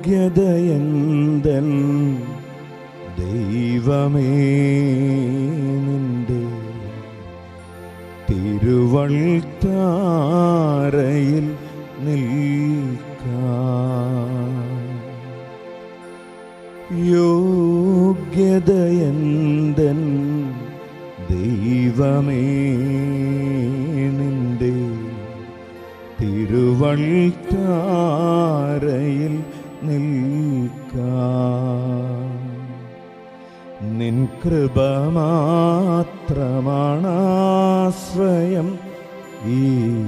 യോഗ്യതയെന്തൻ ദൈവമേ നിന്റെ തിരുവൾത്താരയിൽ നിൽക്കാം യോഗ്യതയെന്തൻ ദൈവമേ നിന്റെ തിരുവൾത്താരയിൽ നിൽക്കാം നിൻ കൃപ മാത്രമാണാശ്രയം ഈ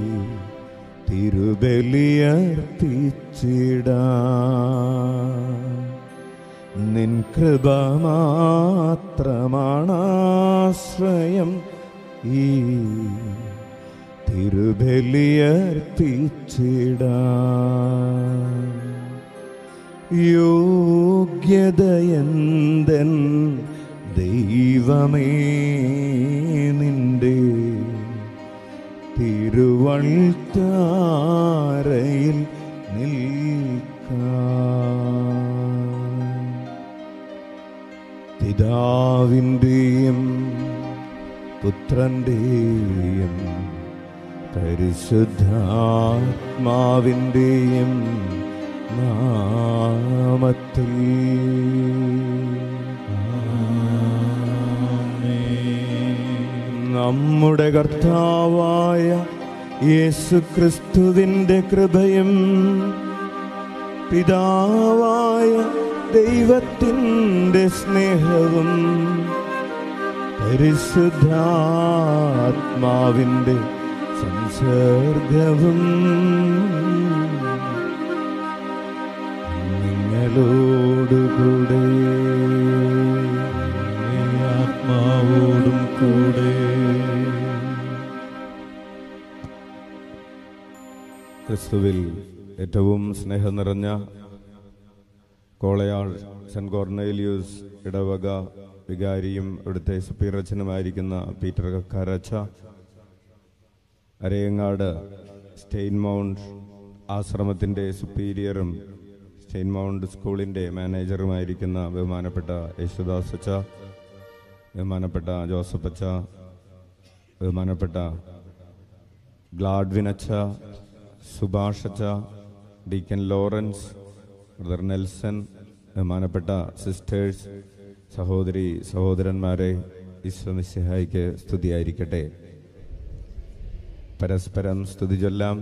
തിരുബലിയർപ്പിച്ചിടാം നിൻ കൃപ മാത്രമാണാശ്രയം ഈ തിരുബലിയർപ്പിച്ചിടാം യോഗ്യതയെന്തൻ ദൈവമേ നിന്റെ തിരുവൾത്താരയിൽ നിൽക്കാം പിതാവിൻ്റെയും പുത്രൻ്റെയും പരിശുദ്ധാത്മാവിൻ്റെയും നാമത്തിൽ നമ്മുടെ കർത്താവായ യേശു ക്രിസ്തുവിൻ്റെ കൃപയും പിതാവായ ദൈവത്തിൻ്റെ സ്നേഹവും പരിശുദ്ധാത്മാവിൻ്റെ സംസർഗവും നിങ്ങളോടുകൂടെ ആത്മാവോടും കൂടെ ക്രിസ്തുവിൽ ഏറ്റവും സ്നേഹം നിറഞ്ഞ കോളയാൾ സെന്റ് കോർണേലിയൂസ് ഇടവക വികാരിയും ഇവിടുത്തെ സുപ്പീറച്ചനുമായിരിക്കുന്ന പീറ്റർ കക്കാരച്ച അരയങ്ങാട് സ്റ്റെയിൻ മൗണ്ട് ആശ്രമത്തിൻ്റെ സുപ്പീരിയറും സ്റ്റെയിൻ മൗണ്ട് സ്കൂളിൻ്റെ മാനേജറുമായിരിക്കുന്ന ബഹുമാനപ്പെട്ട യേശുദാസ് അച്ച ബഹുമാനപ്പെട്ട ജോസഫ് അച്ച ബഹുമാനപ്പെട്ട ഗ്ലാഡ്വിൻ അച്ച സുഭാഷ് അച്ച ഡീക്കൻ ലോറൻസ് ബ്രദർ നെൽസൺ ബഹുമാനപ്പെട്ട സിസ്റ്റേഴ്സ് സഹോദരി സഹോദരന്മാരെ ഈശ്വമിസിഹായിക്ക് സ്തുതിയായിരിക്കട്ടെ പരസ്പരം സ്തുതി ചൊല്ലാം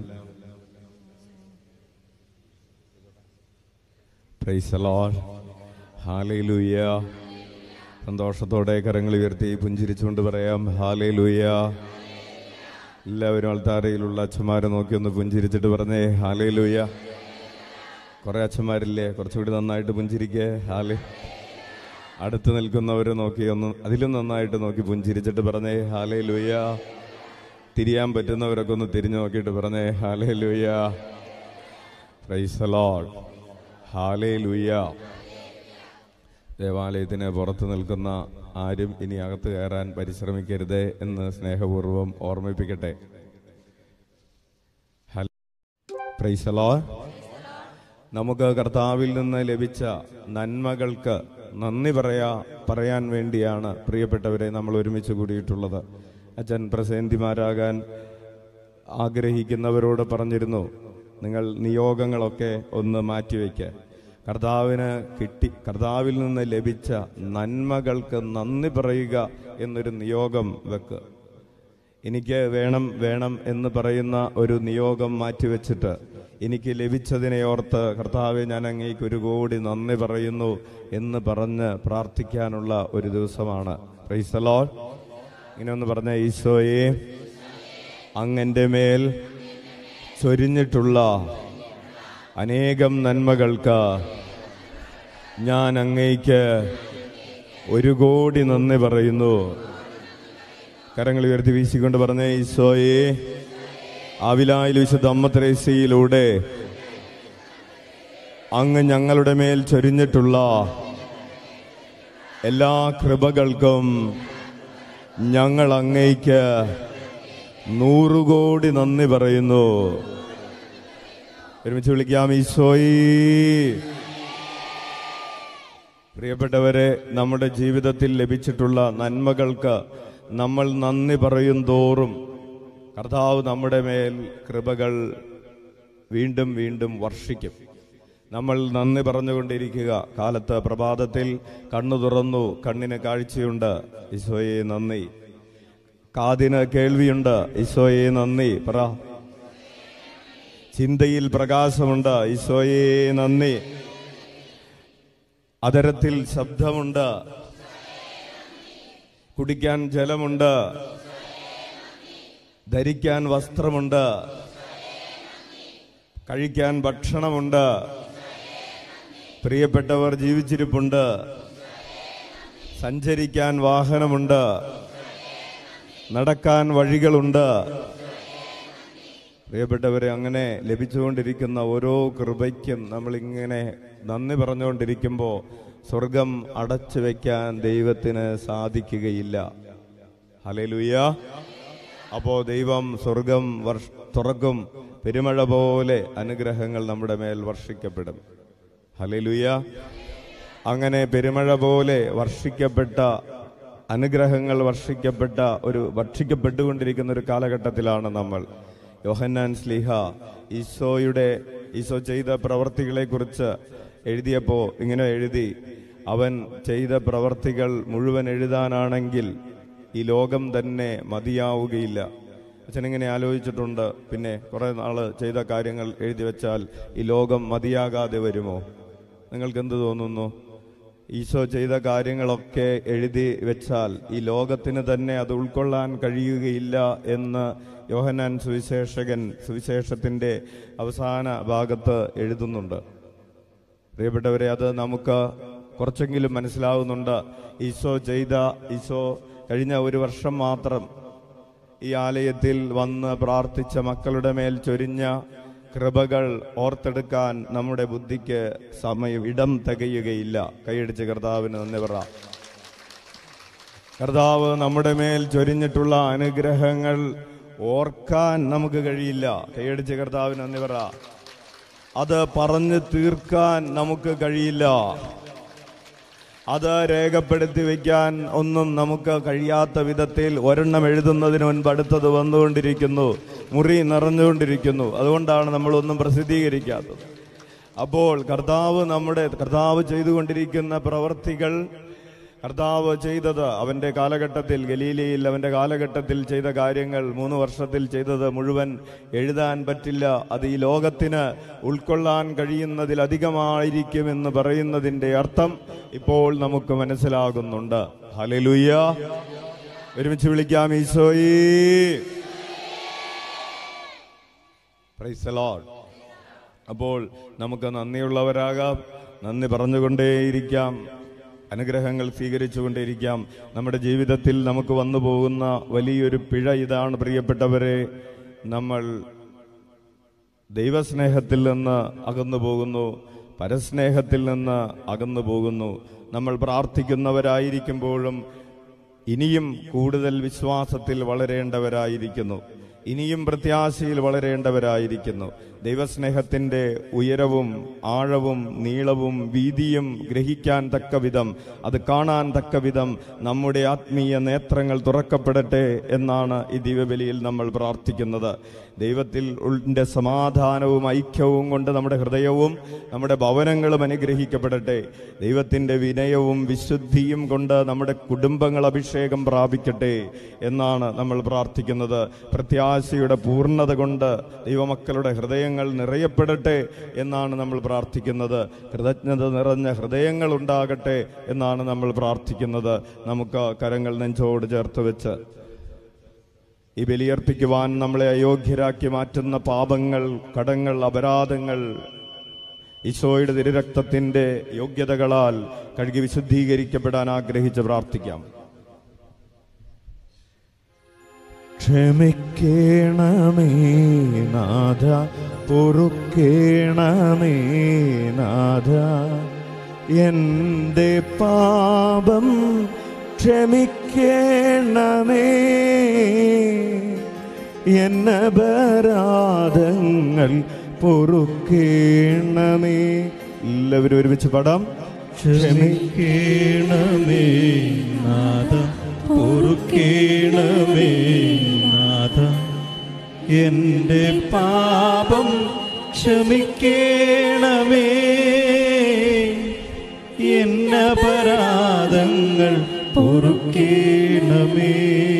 പ്രൈസലോൾ ഹാലയിലൂയ സന്തോഷത്തോടെ കരങ്ങൾ ഉയർത്തി പുഞ്ചിരിച്ചുകൊണ്ട് പറയാം ഹാലയിലൂയ എല്ലാവരും അൾത്താരയിലുള്ള അച്ഛന്മാരെ നോക്കി ഒന്ന് പുഞ്ചിരിച്ചിട്ട് പറഞ്ഞേ ഹാലയിലൂയ കുറെ അച്ഛന്മാരില്ലേ കുറച്ചുകൂടി നന്നായിട്ട് പുഞ്ചിരിക്കേ ഹാല് അടുത്ത് നിൽക്കുന്നവരെ നോക്കി ഒന്ന് അതിലും നന്നായിട്ട് നോക്കി പുഞ്ചിരിച്ചിട്ട് പറഞ്ഞേ ഹാലേ ലൂയ തിരിയാൻ പറ്റുന്നവരൊക്കെ ഒന്ന് തിരിഞ്ഞു നോക്കിയിട്ട് പറഞ്ഞേ ഹാലേ ലൂയ പ്രൈസലോഡ് ഹാലേ ലൂയ ദേവാലയത്തിന് പുറത്ത് നിൽക്കുന്ന ആരും ഇനി അകത്ത് കയറാൻ പരിശ്രമിക്കരുത് എന്ന് സ്നേഹപൂർവ്വം ഓർമ്മിപ്പിക്കട്ടെ പ്രൈസലോ നമുക്ക് കർത്താവിൽ നിന്ന് ലഭിച്ച നന്മകൾക്ക് നന്ദി പറയാ പറയാൻ വേണ്ടിയാണ് പ്രിയപ്പെട്ടവരെ നമ്മൾ ഒരുമിച്ച് കൂടിയിട്ടുള്ളത് അച്ഛൻ പ്രസേന്തിമാരാകാൻ ആഗ്രഹിക്കുന്നവരോട് പറഞ്ഞിരുന്നു നിങ്ങൾ നിയോഗങ്ങളൊക്കെ ഒന്ന് മാറ്റിവെക്കുക കർത്താവിന് കിട്ടി കർത്താവിൽ നിന്ന് ലഭിച്ച നന്മകൾക്ക് നന്ദി പറയുക എന്നൊരു നിയോഗം വെക്കുക എനിക്ക് വേണം വേണം എന്ന് പറയുന്ന ഒരു നിയോഗം മാറ്റിവെച്ചിട്ട് എനിക്ക് ലഭിച്ചതിനെ ഓർത്ത് കർത്താവെ ഞാൻ അങ്ങേക്ക് ഒരു കോടി നന്ദി പറയുന്നു എന്ന് പറഞ്ഞ് പ്രാർത്ഥിക്കാനുള്ള ഒരു ദിവസമാണ് പ്രൈസലോ ഇങ്ങനെ ഒന്ന് പറഞ്ഞ ഈശോയെ അങ്ങൻ്റെ മേൽ ചൊരിഞ്ഞിട്ടുള്ള അനേകം നന്മകൾക്ക് ഞാൻ അങ്ങേക്ക് ഒരു കോടി നന്ദി പറയുന്നു കരങ്ങൾ ഉയർത്തി വീശിക്കൊണ്ട് പറഞ്ഞ ഈശോയെ ആവിലായിൽ വിശുദ്ധ അമ്മത്രേസ്യയിലൂടെ അങ്ങ് ഞങ്ങളുടെ മേൽ ചൊരിഞ്ഞിട്ടുള്ള എല്ലാ കൃപകൾക്കും ഞങ്ങൾ അങ്ങയ്ക്ക് നൂറുകോടി നന്ദി പറയുന്നു ഒരുമിച്ച് വിളിക്കാം ഈശോയി പ്രിയപ്പെട്ടവരെ നമ്മുടെ ജീവിതത്തിൽ ലഭിച്ചിട്ടുള്ള നന്മകൾക്ക് നമ്മൾ നന്ദി പറയും തോറും കർത്താവ് നമ്മുടെ മേൽ കൃപകൾ വീണ്ടും വീണ്ടും വർഷിക്കും നമ്മൾ നന്ദി പറഞ്ഞുകൊണ്ടിരിക്കുക കാലത്ത് പ്രഭാതത്തിൽ കണ്ണു തുറന്നു കണ്ണിന് കാഴ്ചയുണ്ട് ഈശോയെ നന്ദി കാതിന് കേൾവിയുണ്ട് ഈശോയെ നന്ദി പറ ചിന്തയിൽ പ്രകാശമുണ്ട് ഈശോയെ നന്ദി അതരത്തിൽ ശബ്ദമുണ്ട് കുടിക്കാൻ ജലമുണ്ട് ധരിക്കാൻ വസ്ത്രമുണ്ട് കഴിക്കാൻ ഭക്ഷണമുണ്ട് പ്രിയപ്പെട്ടവർ ജീവിച്ചിരിപ്പുണ്ട് സഞ്ചരിക്കാൻ വാഹനമുണ്ട് നടക്കാൻ വഴികളുണ്ട് പ്രിയപ്പെട്ടവരെ അങ്ങനെ ലഭിച്ചുകൊണ്ടിരിക്കുന്ന ഓരോ കൃപയ്ക്കും നമ്മളിങ്ങനെ നന്ദി പറഞ്ഞുകൊണ്ടിരിക്കുമ്പോൾ സ്വർഗം അടച്ചു വയ്ക്കാൻ ദൈവത്തിന് സാധിക്കുകയില്ല ഹലേലുയ്യ അപ്പോ ദൈവം സ്വർഗം വർഷ തുറക്കും പെരുമഴ പോലെ അനുഗ്രഹങ്ങൾ നമ്മുടെ മേൽ വർഷിക്കപ്പെടും ഹലേലുയ്യ അങ്ങനെ പെരുമഴ പോലെ വർഷിക്കപ്പെട്ട അനുഗ്രഹങ്ങൾ വർഷിക്കപ്പെട്ട ഒരു ഭക്ഷിക്കപ്പെട്ടുകൊണ്ടിരിക്കുന്ന ഒരു കാലഘട്ടത്തിലാണ് നമ്മൾ യോഹന്നാൻ സ്ലിഹ ഈശോയുടെ ഈശോ ചെയ്ത പ്രവർത്തികളെ കുറിച്ച് എഴുതിയപ്പോൾ ഇങ്ങനെ എഴുതി അവൻ ചെയ്ത പ്രവർത്തികൾ മുഴുവൻ എഴുതാനാണെങ്കിൽ ഈ ലോകം തന്നെ മതിയാവുകയില്ല അച്ഛൻ ഇങ്ങനെ ആലോചിച്ചിട്ടുണ്ട് പിന്നെ കുറെ നാള് ചെയ്ത കാര്യങ്ങൾ എഴുതി വെച്ചാൽ ഈ ലോകം മതിയാകാതെ വരുമോ നിങ്ങൾക്ക് എന്ത് തോന്നുന്നു ഈശോ ചെയ്ത കാര്യങ്ങളൊക്കെ എഴുതി വെച്ചാൽ ഈ ലോകത്തിന് തന്നെ അത് ഉൾക്കൊള്ളാൻ കഴിയുകയില്ല എന്ന് യോഹന്നാൻ സുവിശേഷകൻ സുവിശേഷത്തിന്റെ അവസാന ഭാഗത്ത് എഴുതുന്നുണ്ട് പ്രിയപ്പെട്ടവരെ അത് നമുക്ക് കുറച്ചെങ്കിലും മനസ്സിലാവുന്നുണ്ട് ഈശോ ചെയ്ത ഈശോ കഴിഞ്ഞ ഒരു വർഷം മാത്രം ഈ ആലയത്തിൽ വന്ന് പ്രാർത്ഥിച്ച മക്കളുടെ മേൽ ചൊരിഞ്ഞ കൃപകൾ ഓർത്തെടുക്കാൻ നമ്മുടെ ബുദ്ധിക്ക് സമയം ഇടം തികയുകയില്ല കൈയടിച്ച് കർത്താവിന് നന്ദി പറ കർത്താവ് നമ്മുടെ മേൽ ചൊരിഞ്ഞിട്ടുള്ള അനുഗ്രഹങ്ങൾ ഓർക്കാൻ നമുക്ക് കഴിയില്ല കൈയടിച്ച് കർത്താവിന് നന്ദി പറ അത് പറഞ്ഞു തീർക്കാൻ നമുക്ക് കഴിയില്ല അത് രേഖപ്പെടുത്തി വെക്കാൻ ഒന്നും നമുക്ക് കഴിയാത്ത വിധത്തിൽ ഒരെണ്ണം എഴുതുന്നതിന് മുൻപ് അടുത്തത് വന്നുകൊണ്ടിരിക്കുന്നു മുറി നിറഞ്ഞുകൊണ്ടിരിക്കുന്നു അതുകൊണ്ടാണ് നമ്മളൊന്നും പ്രസിദ്ധീകരിക്കാത്തത് അപ്പോൾ കർത്താവ് നമ്മുടെ കർത്താവ് ചെയ്തുകൊണ്ടിരിക്കുന്ന പ്രവർത്തികൾ കർത്താവ് ചെയ്തത് അവന്റെ കാലഘട്ടത്തിൽ ഗലീലയിൽ അവന്റെ കാലഘട്ടത്തിൽ ചെയ്ത കാര്യങ്ങൾ മൂന്ന് വർഷത്തിൽ ചെയ്തത് മുഴുവൻ എഴുതാൻ പറ്റില്ല അത് ഈ ലോകത്തിന് ഉൾക്കൊള്ളാൻ കഴിയുന്നതിലധികമായിരിക്കുമെന്ന് പറയുന്നതിന്റെ അർത്ഥം ഇപ്പോൾ നമുക്ക് മനസ്സിലാകുന്നുണ്ട് ഹലലുയ്യ ഒരുമിച്ച് വിളിക്കാം ഈശോയി പ്രൈസ് ലോഡ് അപ്പോൾ നമുക്ക് നന്ദിയുള്ളവരാകാം നന്ദി പറഞ്ഞുകൊണ്ടേയിരിക്കാം അനുഗ്രഹങ്ങൾ സ്വീകരിച്ചുകൊണ്ടേയിരിക്കാം നമ്മുടെ ജീവിതത്തിൽ നമുക്ക് വന്നു പോകുന്ന വലിയൊരു പിഴ ഇതാണ് പ്രിയപ്പെട്ടവരെ നമ്മൾ ദൈവസ്നേഹത്തിൽ നിന്ന് അകന്നു പോകുന്നു പരസ്നേഹത്തിൽ നിന്ന് അകന്നു പോകുന്നു നമ്മൾ പ്രാർത്ഥിക്കുന്നവരായിരിക്കുമ്പോഴും ഇനിയും കൂടുതൽ വിശ്വാസത്തിൽ വളരേണ്ടവരായിരിക്കുന്നു ഇനിയും പ്രത്യാശയിൽ വളരേണ്ടവരായിരിക്കുന്നു ദൈവസ്നേഹത്തിന്റെ ഉയരവും ആഴവും നീളവും വീതിയും ഗ്രഹിക്കാൻ തക്ക വിധം അത് കാണാൻ തക്ക വിധം നമ്മുടെ ആത്മീയ നേത്രങ്ങൾ തുറക്കപ്പെടട്ടെ എന്നാണ് ഈ ദിവ്യബലിയിൽ നമ്മൾ പ്രാർത്ഥിക്കുന്നത് ദൈവത്തിൽ ഉള്ളിന്റെ സമാധാനവും ഐക്യവും കൊണ്ട് നമ്മുടെ ഹൃദയവും നമ്മുടെ ഭവനങ്ങളും അനുഗ്രഹിക്കപ്പെടട്ടെ ദൈവത്തിന്റെ വിനയവും വിശുദ്ധിയും കൊണ്ട് നമ്മുടെ കുടുംബങ്ങൾ അഭിഷേകം പ്രാപിക്കട്ടെ എന്നാണ് നമ്മൾ പ്രാർത്ഥിക്കുന്നത് പ്രത്യാശയുടെ പൂർണ്ണത കൊണ്ട് ദൈവമക്കളുടെ ഹൃദയങ്ങൾ നിറയപ്പെടട്ടെ എന്നാണ് നമ്മൾ പ്രാർത്ഥിക്കുന്നത് കൃതജ്ഞത നിറഞ്ഞ ഹൃദയങ്ങൾ ഉണ്ടാകട്ടെ എന്നാണ് നമ്മൾ പ്രാർത്ഥിക്കുന്നത് നമുക്ക് കരങ്ങൾ നെഞ്ചോട് ചേർത്ത് വെച്ച് ഈ ബലിയർപ്പിക്കുവാൻ നമ്മളെ അയോഗ്യരാക്കി മാറ്റുന്ന പാപങ്ങൾ കടങ്ങൾ അപരാധങ്ങൾ ഈശോയുടെ തിരുരക്തത്തിന്റെ യോഗ്യതകളാൽ കഴുകി വിശുദ്ധീകരിക്കപ്പെടാൻ ആഗ്രഹിച്ച് പ്രാർത്ഥിക്കാം ക്ഷമിക്കണമേ നാഥ പൊറുക്കേണമേ നാഥ എൻ്റെ പാപം ക്ഷമിക്കണമേ എന്നപരാധങ്ങൾ പൊറുക്കേണമേ എല്ലാവരും ഒരുമിച്ച് പാടാം ക്ഷമിക്കണമേ നാഥ പൊറുക്കണമേ നാഥ എൻ്റെ പാപം ക്ഷമിക്കണമേ എന്നപരാധങ്ങൾ പൊറുക്കണമേ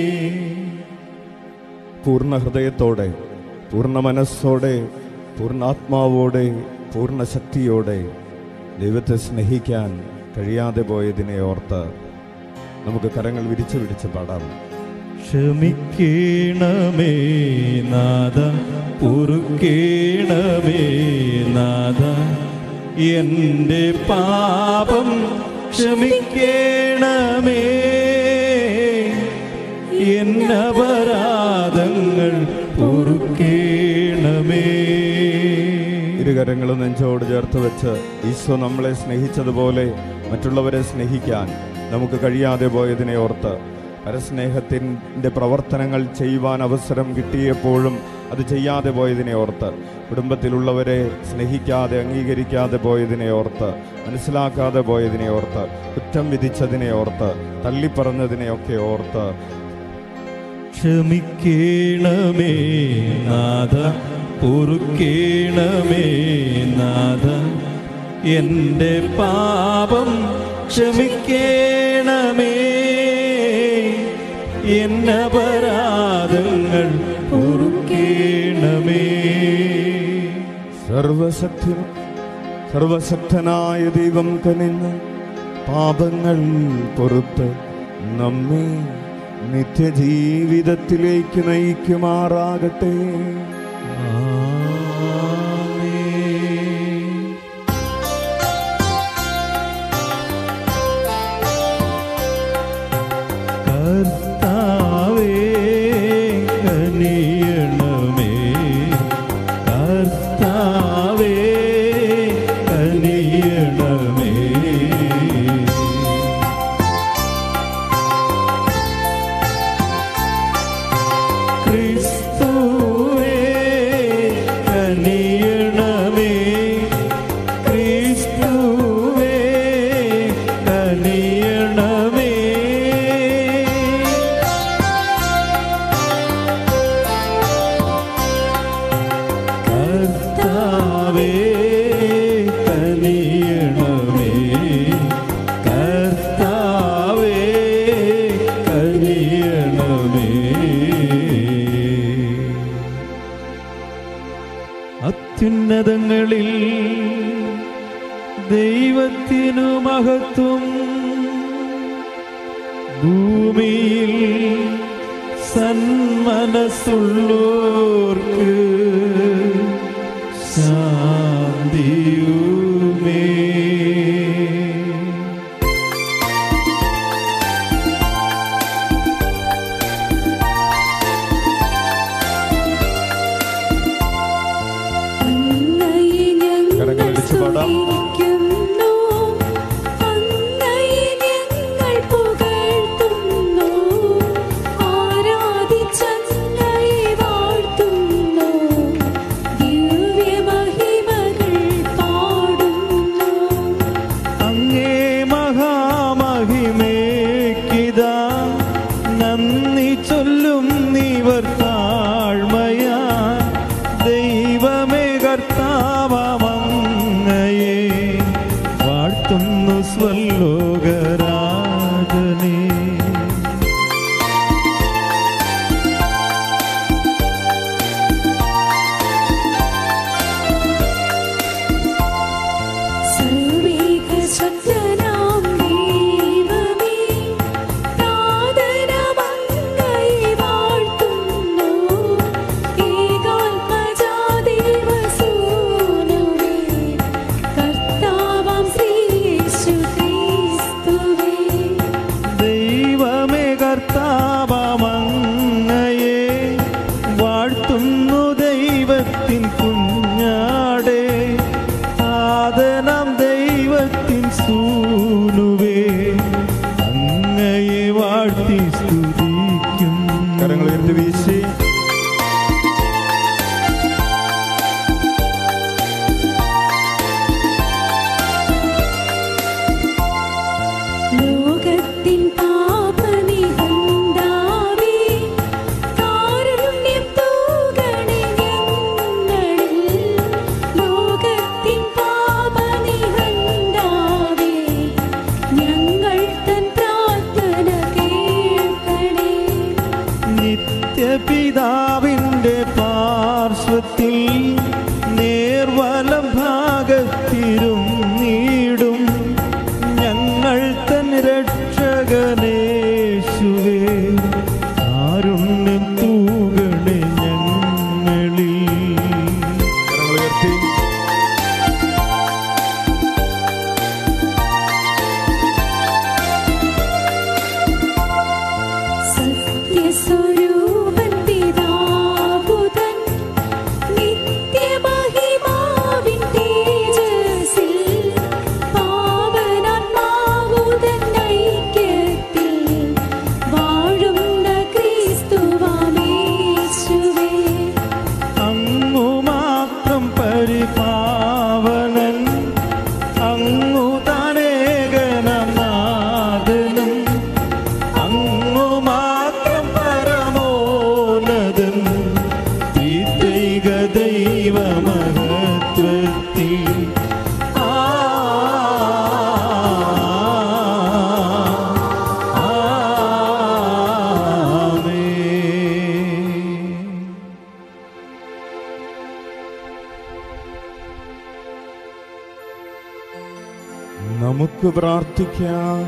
പൂർണ്ണ ഹൃദയത്തോടെ പൂർണ്ണ മനസ്സോടെ പൂർണ്ണാത്മാവോടെ പൂർണ്ണ ശക്തിയോടെ ദൈവത്തെ സ്നേഹിക്കാൻ കഴിയാതെ പോയതിനെ ഓർത്ത് നമുക്ക് കരങ്ങൾ വിരിച്ചു പിടിച്ച് പാടാം ക്ഷമിക്കണമേ നാഥ പൊറുക്കണമേ നാഥ എൻ്റെ പാപം ക്ഷമിക്കണമേ എന്നപരാധങ്ങൾ പൊറുക്കണമേ ഇരുകരങ്ങളും നെഞ്ചോട് ചേർത്ത് വെച്ച് ഈശോ നമ്മളെ സ്നേഹിച്ചതുപോലെ മറ്റുള്ളവരെ സ്നേഹിക്കാൻ നമുക്ക് കഴിയാതെ പോയതിനെ ഓർത്ത് പരസ്നേഹത്തിൻ്റെ പ്രവർത്തനങ്ങൾ ചെയ്യുവാൻ അവസരം കിട്ടിയപ്പോഴും അത് ചെയ്യാതെ പോയതിനെ ഓർത്ത് കുടുംബത്തിലുള്ളവരെ സ്നേഹിക്കാതെ അംഗീകരിക്കാതെ പോയതിനെ ഓർത്ത് മനസ്സിലാക്കാതെ പോയതിനെ ഓർത്ത് കുറ്റം വിധിച്ചതിനെ ഓർത്ത് തള്ളിപ്പറഞ്ഞതിനെയൊക്കെ ഓർത്ത് ക്ഷമിക്കണമേ നാഥ പൊറുക്കണമേ നാഥ എൻ്റെ പാപം ക്ഷമിക്കണമേ എന്നപരാധങ്ങൾ പൊറുക്കണമേ സർവശക്തി സർവശക്തനായ ദൈവം കനിന്ന് പാപങ്ങൾ പൊറുത്ത് നമ്മെ നിത്യജീവിതത്തിലേക്ക് നയിക്കുമാറാകട്ടെ ആമേൻ കർത്താവേ കനിയണമേ കർത്താവേ കനിയണമേ ക്രിസ്തുവേ കനിയണമേ ക്രിസ്തുവേ കനിയണമേ കർത്താവേ കനിയണമേ കർത്താവേ കനിയണമേ അത്യുന്നതങ്ങളിൽ ദൈവത്തിനു മഹത്വം ഭൂമിയിൽ സന്മനസ്സുള്ളോർക്ക് ശാന്തിയുമേ അങ്ങയെ ഞങ്ങൾ കരങ്ങളടിച്ച് പാടാം. സ്തുതിക്കുന്നു. അങ്ങയെ ഞങ്ങൾ പുകഴ്ത്തുന്നു. ആരാധിച്ചങ്ങയെ വാഴ്ത്തുന്നു. ദിവ്യമഹിമകൾ പാടുന്നു അങ്ങേ മഹാമഹിമേക്കിതാ നന്ദി ചൊല്ലും നീവർ താഴ്മയാ ദൈവമേ കർത്താവങ്ങയെ വാഴ്ത്തുന്നു സ്വല്ലോകരാജനേ സർവേകശക്തനാം ദൈവമേ, പ്രാതരമങ്ങയെ വാഴ്ത്തുന്നു. ഏകാത്മജാദേവസൂനുവേ, കർത്താവാം ശ്രീയേശു ക്രിസ്തുവേ. ദൈവമേ കർത്താവങ്ങയെ വാഴ്ത്തുന്നു ദൈവത്തിൻ കുഞ്ഞാടേ ആദനം ദൈവത്തിൻ സൂനുവേ അങ്ങയെ വാഴ്ത്തി സ്തുതിക്കും കരങ്ങൾ ഉയർത്തി വീശി നീടും ഞങ്ങൾ തൻ രക്ഷകനേശുവേ കാരുണ്യം തൂകണേ ഞങ്ങളിൽ കരങ്ങൾ ഉയർത്തി സത്യസ്വരൂപൻ പിതാവുതൻ നിത്യമഹിമാവിൻ തേജസ്സിൽ പാവനാത്മാവുതൻ ഐക്യത്തിൽ വാഴുന്ന ക്രിസ്തുവാമേശുവേ അങ്ങു മാത്രം പരിപാവനൻ അങ്ങു തനേകനാഥനും അങ്ങു മാത്രം പരമോന്നതൻ ത്രിദൈക ദൈവമഹത്വത്തിൽ ആ ആമേൻ നമുക്ക് പ്രാർത്ഥിക്കാം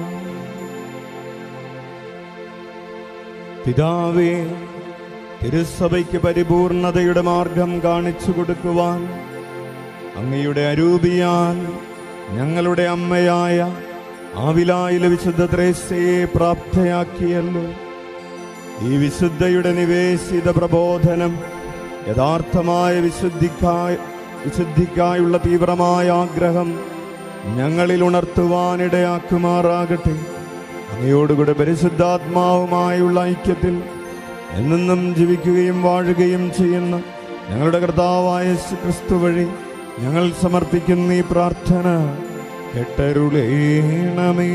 പിതാവേ തിരുസഭയ്ക്ക് പരിപൂർണതയുടെ മാർഗം കാണിച്ചു കൊടുക്കുവാൻ അങ്ങയുടെ അരൂപിയാൽ ഞങ്ങളുടെ അമ്മയായ ആവിലായിലെ വിശുദ്ധ ത്രേസ്യയെ പ്രാപ്തയാക്കിയല്ലോ ഈ വിശുദ്ധയുടെ നിവേശിത പ്രബോധനം യഥാർത്ഥമായ വിശുദ്ധിക്കായി വിശുദ്ധിക്കായുള്ള തീവ്രമായ ആഗ്രഹം ഞങ്ങളിൽ ഉണർത്തുവാനിടയാക്കുമാറാകട്ടെ അങ്ങയോടുകൂടെ പരിശുദ്ധാത്മാവുമായുള്ള ഐക്യത്തിൽ എന്നെന്നും ജീവിക്കുകയും വാഴുകയും ചെയ്യുന്ന ഞങ്ങളുടെ കർത്താവായ യേശു ക്രിസ്തു വഴി ഞങ്ങൾ സമർപ്പിക്കുന്ന ഈ പ്രാർത്ഥന കെട്ടരുളേണമേ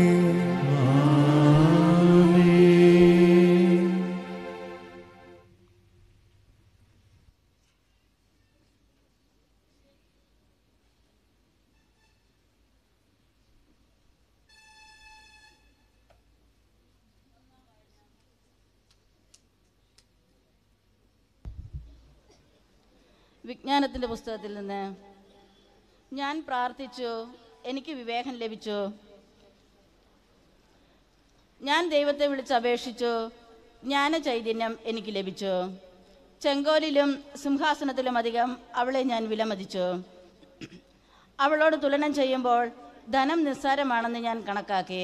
വിജ്ഞാനത്തിൻ്റെ പുസ്തകത്തിൽ നിന്ന് ഞാൻ പ്രാർത്ഥിച്ചു എനിക്ക് വിവേകം ലഭിച്ചു ഞാൻ ദൈവത്തെ വിളിച്ച് അപേക്ഷിച്ചു ജ്ഞാന ചൈതന്യം എനിക്ക് ലഭിച്ചു ചെങ്കോലിലും സിംഹാസനത്തിലും അധികം അവളെ ഞാൻ വിലമതിച്ചു അവളോട് തുലനം ചെയ്യുമ്പോൾ ധനം നിസ്സാരമാണെന്ന് ഞാൻ കണക്കാക്കി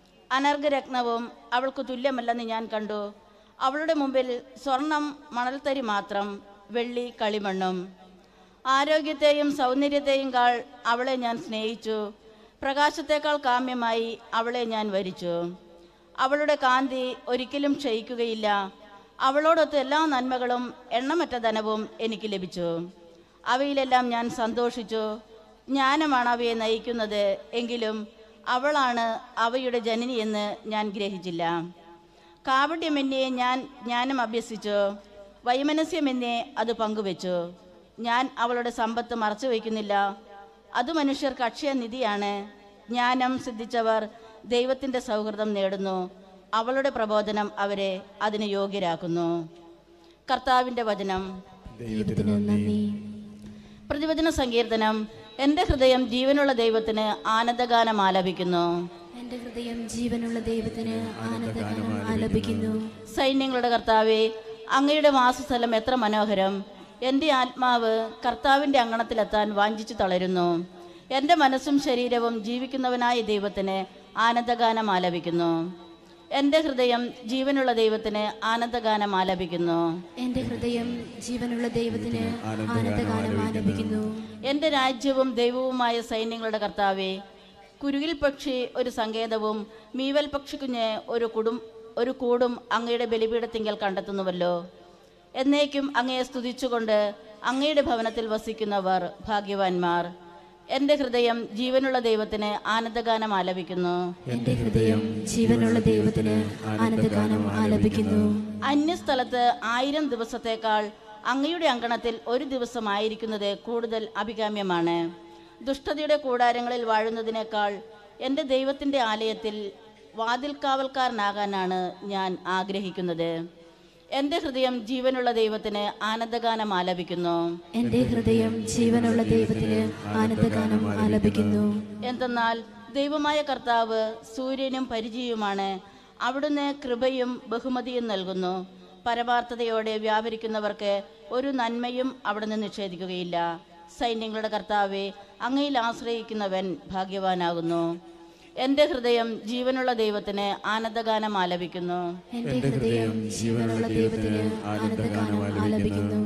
അനർഘരത്നവും അവൾക്ക് തുല്യമല്ലെന്ന് ഞാൻ കണ്ടു അവളുടെ മുമ്പിൽ സ്വർണം മണൽത്തരി മാത്രം വെള്ളി കളിമണ്ണും ആരോഗ്യത്തെയും സൗന്ദര്യത്തെയും കാൾ അവളെ ഞാൻ സ്നേഹിച്ചു പ്രകാശത്തേക്കാൾ കാമ്യമായി അവളെ ഞാൻ വരിച്ചു അവളുടെ കാന്തി ഒരിക്കലും ക്ഷയിക്കുകയില്ല അവളോടൊത്ത് എല്ലാ നന്മകളും എണ്ണമറ്റ ധനവും എനിക്ക് ലഭിച്ചു അവയിലെല്ലാം ഞാൻ സന്തോഷിച്ചു ജ്ഞാനമാണ് അവയെ നയിക്കുന്നത് എങ്കിലും അവളാണ് അവയുടെ ജനനി എന്ന് ഞാൻ ഗ്രഹിച്ചില്ല കാവട്യമെന്നെ ഞാൻ ജ്ഞാനം അഭ്യസിച്ചു വൈമനസ്യമെന്നെ അത് പങ്കുവെച്ചു ഞാൻ അവളുടെ സമ്പത്ത് മറച്ചു വയ്ക്കുന്നില്ല അത് മനുഷ്യർക്ക് അക്ഷയ നിധിയാണ് ജ്ഞാനം സിദ്ധിച്ചവർ ദൈവത്തിൻ്റെ സൗഹൃദം നേടുന്നു അവളുടെ പ്രബോധനം അവരെ അതിന് യോഗ്യരാക്കുന്നു കർത്താവിൻ്റെ വചനം ദൈവത്തിന് നന്ദി പ്രതിവചന സങ്കീർത്തനം എൻ്റെ ഹൃദയം ജീവനുള്ള ദൈവത്തിന് ആനന്ദഗാനം ആലപിക്കുന്നു എന്റെ ഹൃദയം ജീവനുള്ള ദൈവത്തിന് ആനന്ദഗാനം ആലപിക്കുന്നു സൈന്യങ്ങളുടെ കർത്താവെ അങ്ങയുടെ വാസസ്ഥലം എത്ര മനോഹരം എൻ്റെ ആത്മാവ് കർത്താവിൻ്റെ അങ്കണത്തിലെത്താൻ വാഞ്ചിച്ചു തളരുന്നു എൻ്റെ മനസ്സും ശരീരവും ജീവിക്കുന്നവനായ ദൈവത്തിന് ആനന്ദഗാനം ആലപിക്കുന്നു എൻ്റെ ഹൃദയം ജീവനുള്ള ദൈവത്തിന് ആനന്ദഗാനം ആലപിക്കുന്നു എന്റെ ഹൃദയം ജീവനുള്ള ദൈവത്തിന് ആനന്ദഗാനം ആലപിക്കുന്നു എൻ്റെ രാജ്യവും ദൈവവുമായ സൈന്യങ്ങളുടെ കർത്താവെ കുരുകിൽ പക്ഷി ഒരു സങ്കേതവും മീവൽ പക്ഷിക്കുഞ്ഞ് ഒരു കുടും ഒരു കൂടും അങ്ങയുടെ ബലിപീഠത്തിങ്കൽ കണ്ടെത്തുന്നുവല്ലോ എന്നേക്കും അങ്ങയെ സ്തുതിച്ചുകൊണ്ട് അങ്ങയുടെ ഭവനത്തിൽ വസിക്കുന്നവർ ഭാഗ്യവാന്മാർ എൻ്റെ ഹൃദയം ജീവനുള്ള ദൈവത്തിന് ആനന്ദഗാനം ആലപിക്കുന്നു എന്റെ ഹൃദയം ജീവനുള്ള ദൈവത്തിന് ആനന്ദഗാനം ആലപിക്കുന്നു അന്യസ്ഥലത്ത് ആയിരം ദിവസത്തേക്കാൾ അങ്ങയുടെ അങ്കണത്തിൽ ഒരു ദിവസമായിരിക്കുന്നത് കൂടുതൽ അഭികാമ്യമാണ് ദുഷ്ടതയുടെ കൂടാരങ്ങളിൽ വാഴുന്നതിനേക്കാൾ എൻ്റെ ദൈവത്തിൻ്റെ ആലയത്തിൽ വാതിൽക്കാവൽക്കാരനാകാനാണ് ഞാൻ ആഗ്രഹിക്കുന്നത് എൻ്റെ ഹൃദയം ജീവനുള്ള ദൈവത്തിന് ആനന്ദഗാനം ആലപിക്കുന്നു എന്റെ ഹൃദയം ജീവനുള്ള ദൈവത്തിന് ആനന്ദഗാനം ആലപിക്കുന്നു എന്തെന്നാൽ ദൈവമായ കർത്താവ് സൂര്യനും പരിചയവുമാണ് അവിടുന്ന് കൃപയും ബഹുമതിയും നൽകുന്നു പരമാർത്ഥതയോടെ വ്യാപരിക്കുന്നവർക്ക് ഒരു നന്മയും അവിടുന്ന് നിഷേധിക്കുകയില്ല സൈന്യങ്ങളുടെ കർത്താവെ അങ്ങയിൽ ആശ്രയിക്കുന്നവൻ ഭാഗ്യവാനാകുന്നു എൻ്റെ ഹൃദയം ജീവനുള്ള ദൈവത്തിന് ആനന്ദഗാനം ആലപിക്കുന്നു എന്റെ ഹൃദയം ജീവനുള്ള ദൈവത്തിന് ആനന്ദഗാനം ആലപിക്കുന്നു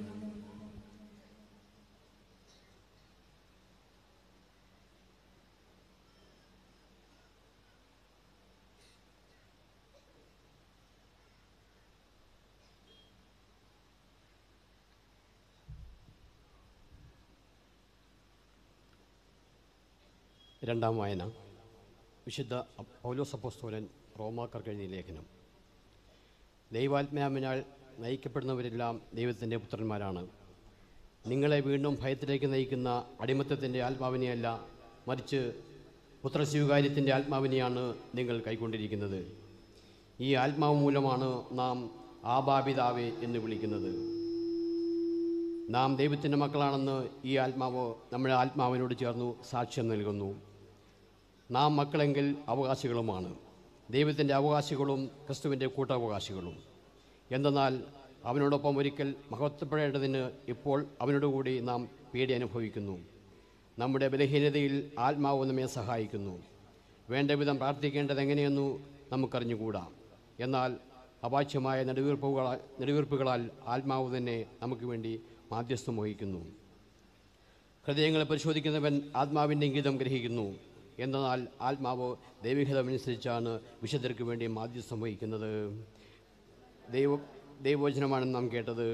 രണ്ടാം വായന വിശുദ്ധ പൗലോസ് അപ്പോസ്തോലൻ റോമാക്കാർക്ക് എഴുതിയ ലേഖനം ദൈവാത്മാവിനാൽ നയിക്കപ്പെടുന്നവരെല്ലാം ദൈവത്തിൻ്റെ പുത്രന്മാരാണ് നിങ്ങളെ വീണ്ടും ഭയത്തിലേക്ക് നയിക്കുന്ന അടിമത്തത്തിൻ്റെ ആത്മാവിനെയല്ല മറിച്ച് പുത്രസ്വീകാര്യത്തിൻ്റെ ആത്മാവിനെയാണ് നിങ്ങൾ കൈക്കൊണ്ടിരിക്കുന്നത് ഈ ആത്മാവ് മൂലമാണ് നാം ആബാപിതാവേ എന്ന് വിളിക്കുന്നത് നാം ദൈവത്തിൻ്റെ മക്കളാണെന്ന് ഈ ആത്മാവ് നമ്മുടെ ആത്മാവിനോട് ചേർന്നു സാക്ഷ്യം നൽകുന്നു നാം മക്കളെങ്കിൽ അവകാശികളുമാണ് ദൈവത്തിൻ്റെ അവകാശികളും ക്രിസ്തുവിൻ്റെ കൂട്ടവകാശികളും എന്തെന്നാൽ അവനോടൊപ്പം ഒരിക്കൽ മഹത്വപ്പെടേണ്ടതിന് ഇപ്പോൾ അവനോടുകൂടി നാം പേടി അനുഭവിക്കുന്നു നമ്മുടെ ബലഹീനതയിൽ ആത്മാവ് നമ്മെ സഹായിക്കുന്നു വേണ്ട വിധം പ്രാർത്ഥിക്കേണ്ടത് എങ്ങനെയെന്നു നമുക്കറിഞ്ഞുകൂടാ എന്നാൽ അവാച്യമായ നെടുവീർപ്പുകളാൽ നെടുവീർപ്പുകളാൽ ആത്മാവ് തന്നെ നമുക്ക് വേണ്ടി മാധ്യസ്ഥം വഹിക്കുന്നു ഹൃദയങ്ങളെ പരിശോധിക്കുന്നവൻ ആത്മാവിൻ്റെ ഇംഗിതം ഗ്രഹിക്കുന്നു എന്നാൽ ആത്മാവ് ദൈവഹിതമനുസരിച്ചാണ് വിശുദ്ധർക്ക് വേണ്ടി മാധ്യസ്ഥം വഹിക്കുന്നത് ദൈവ ദൈവവചനമാണ് നാം കേട്ടത്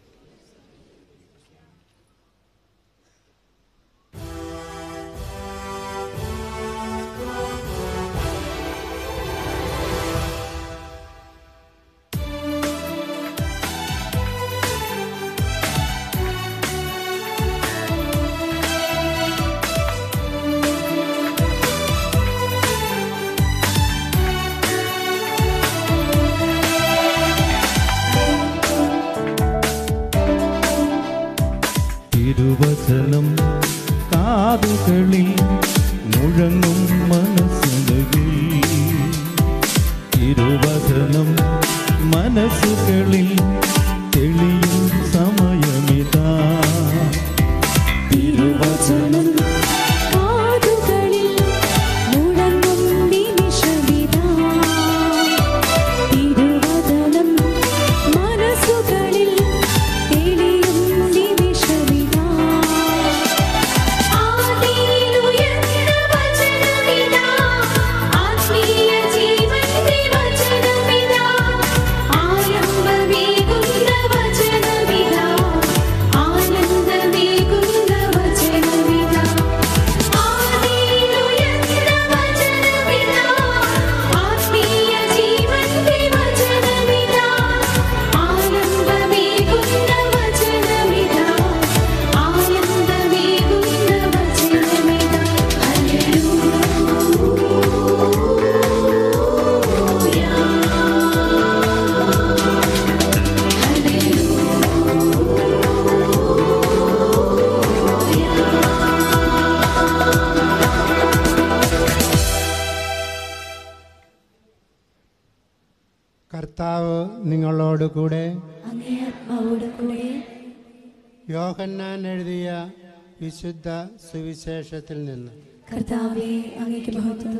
തിരുവചനം കാതുകളിൽ മുഴങ്ങും മനസ്സുകളിൽ തിരുവചനം മനസ്സുകളിൽ തെളിയും സമയമിതാ തിരുവചനം കാതുകളിൽ മുഴങ്ങും നിമിഷമിതാ തിരുവചനം മനസ്സുകളിൽ തെളിയും നിമിഷമിതാ ആദിയിലുയർന്ന വചനമിതാ ആത്മീയ ജീവന്റെ വചനമിതാ ആരംഭമേകുന്ന വചനമിതാ ആനന്ദമേകുന്ന വചനമിതാ ആദിയിലുയർന്ന വചനമിതാ ആത്മീയ ജീവന്റെ വചനമിതാ ആനന്ദമേകുന്ന വചനമിതാ ആനന്ദമേകുന്ന വചനമിതാ കർത്താവ് നിങ്ങളോട് കൂടെ അങ്ങേ ആത്മാവോട് കൂടെ യോഹന്നാൻ എഴുതിയ വിശുദ്ധ സുവിശേഷത്തിൽ നിന്ന് കർത്താവെ അങ്ങേക്ക് മഹത്വം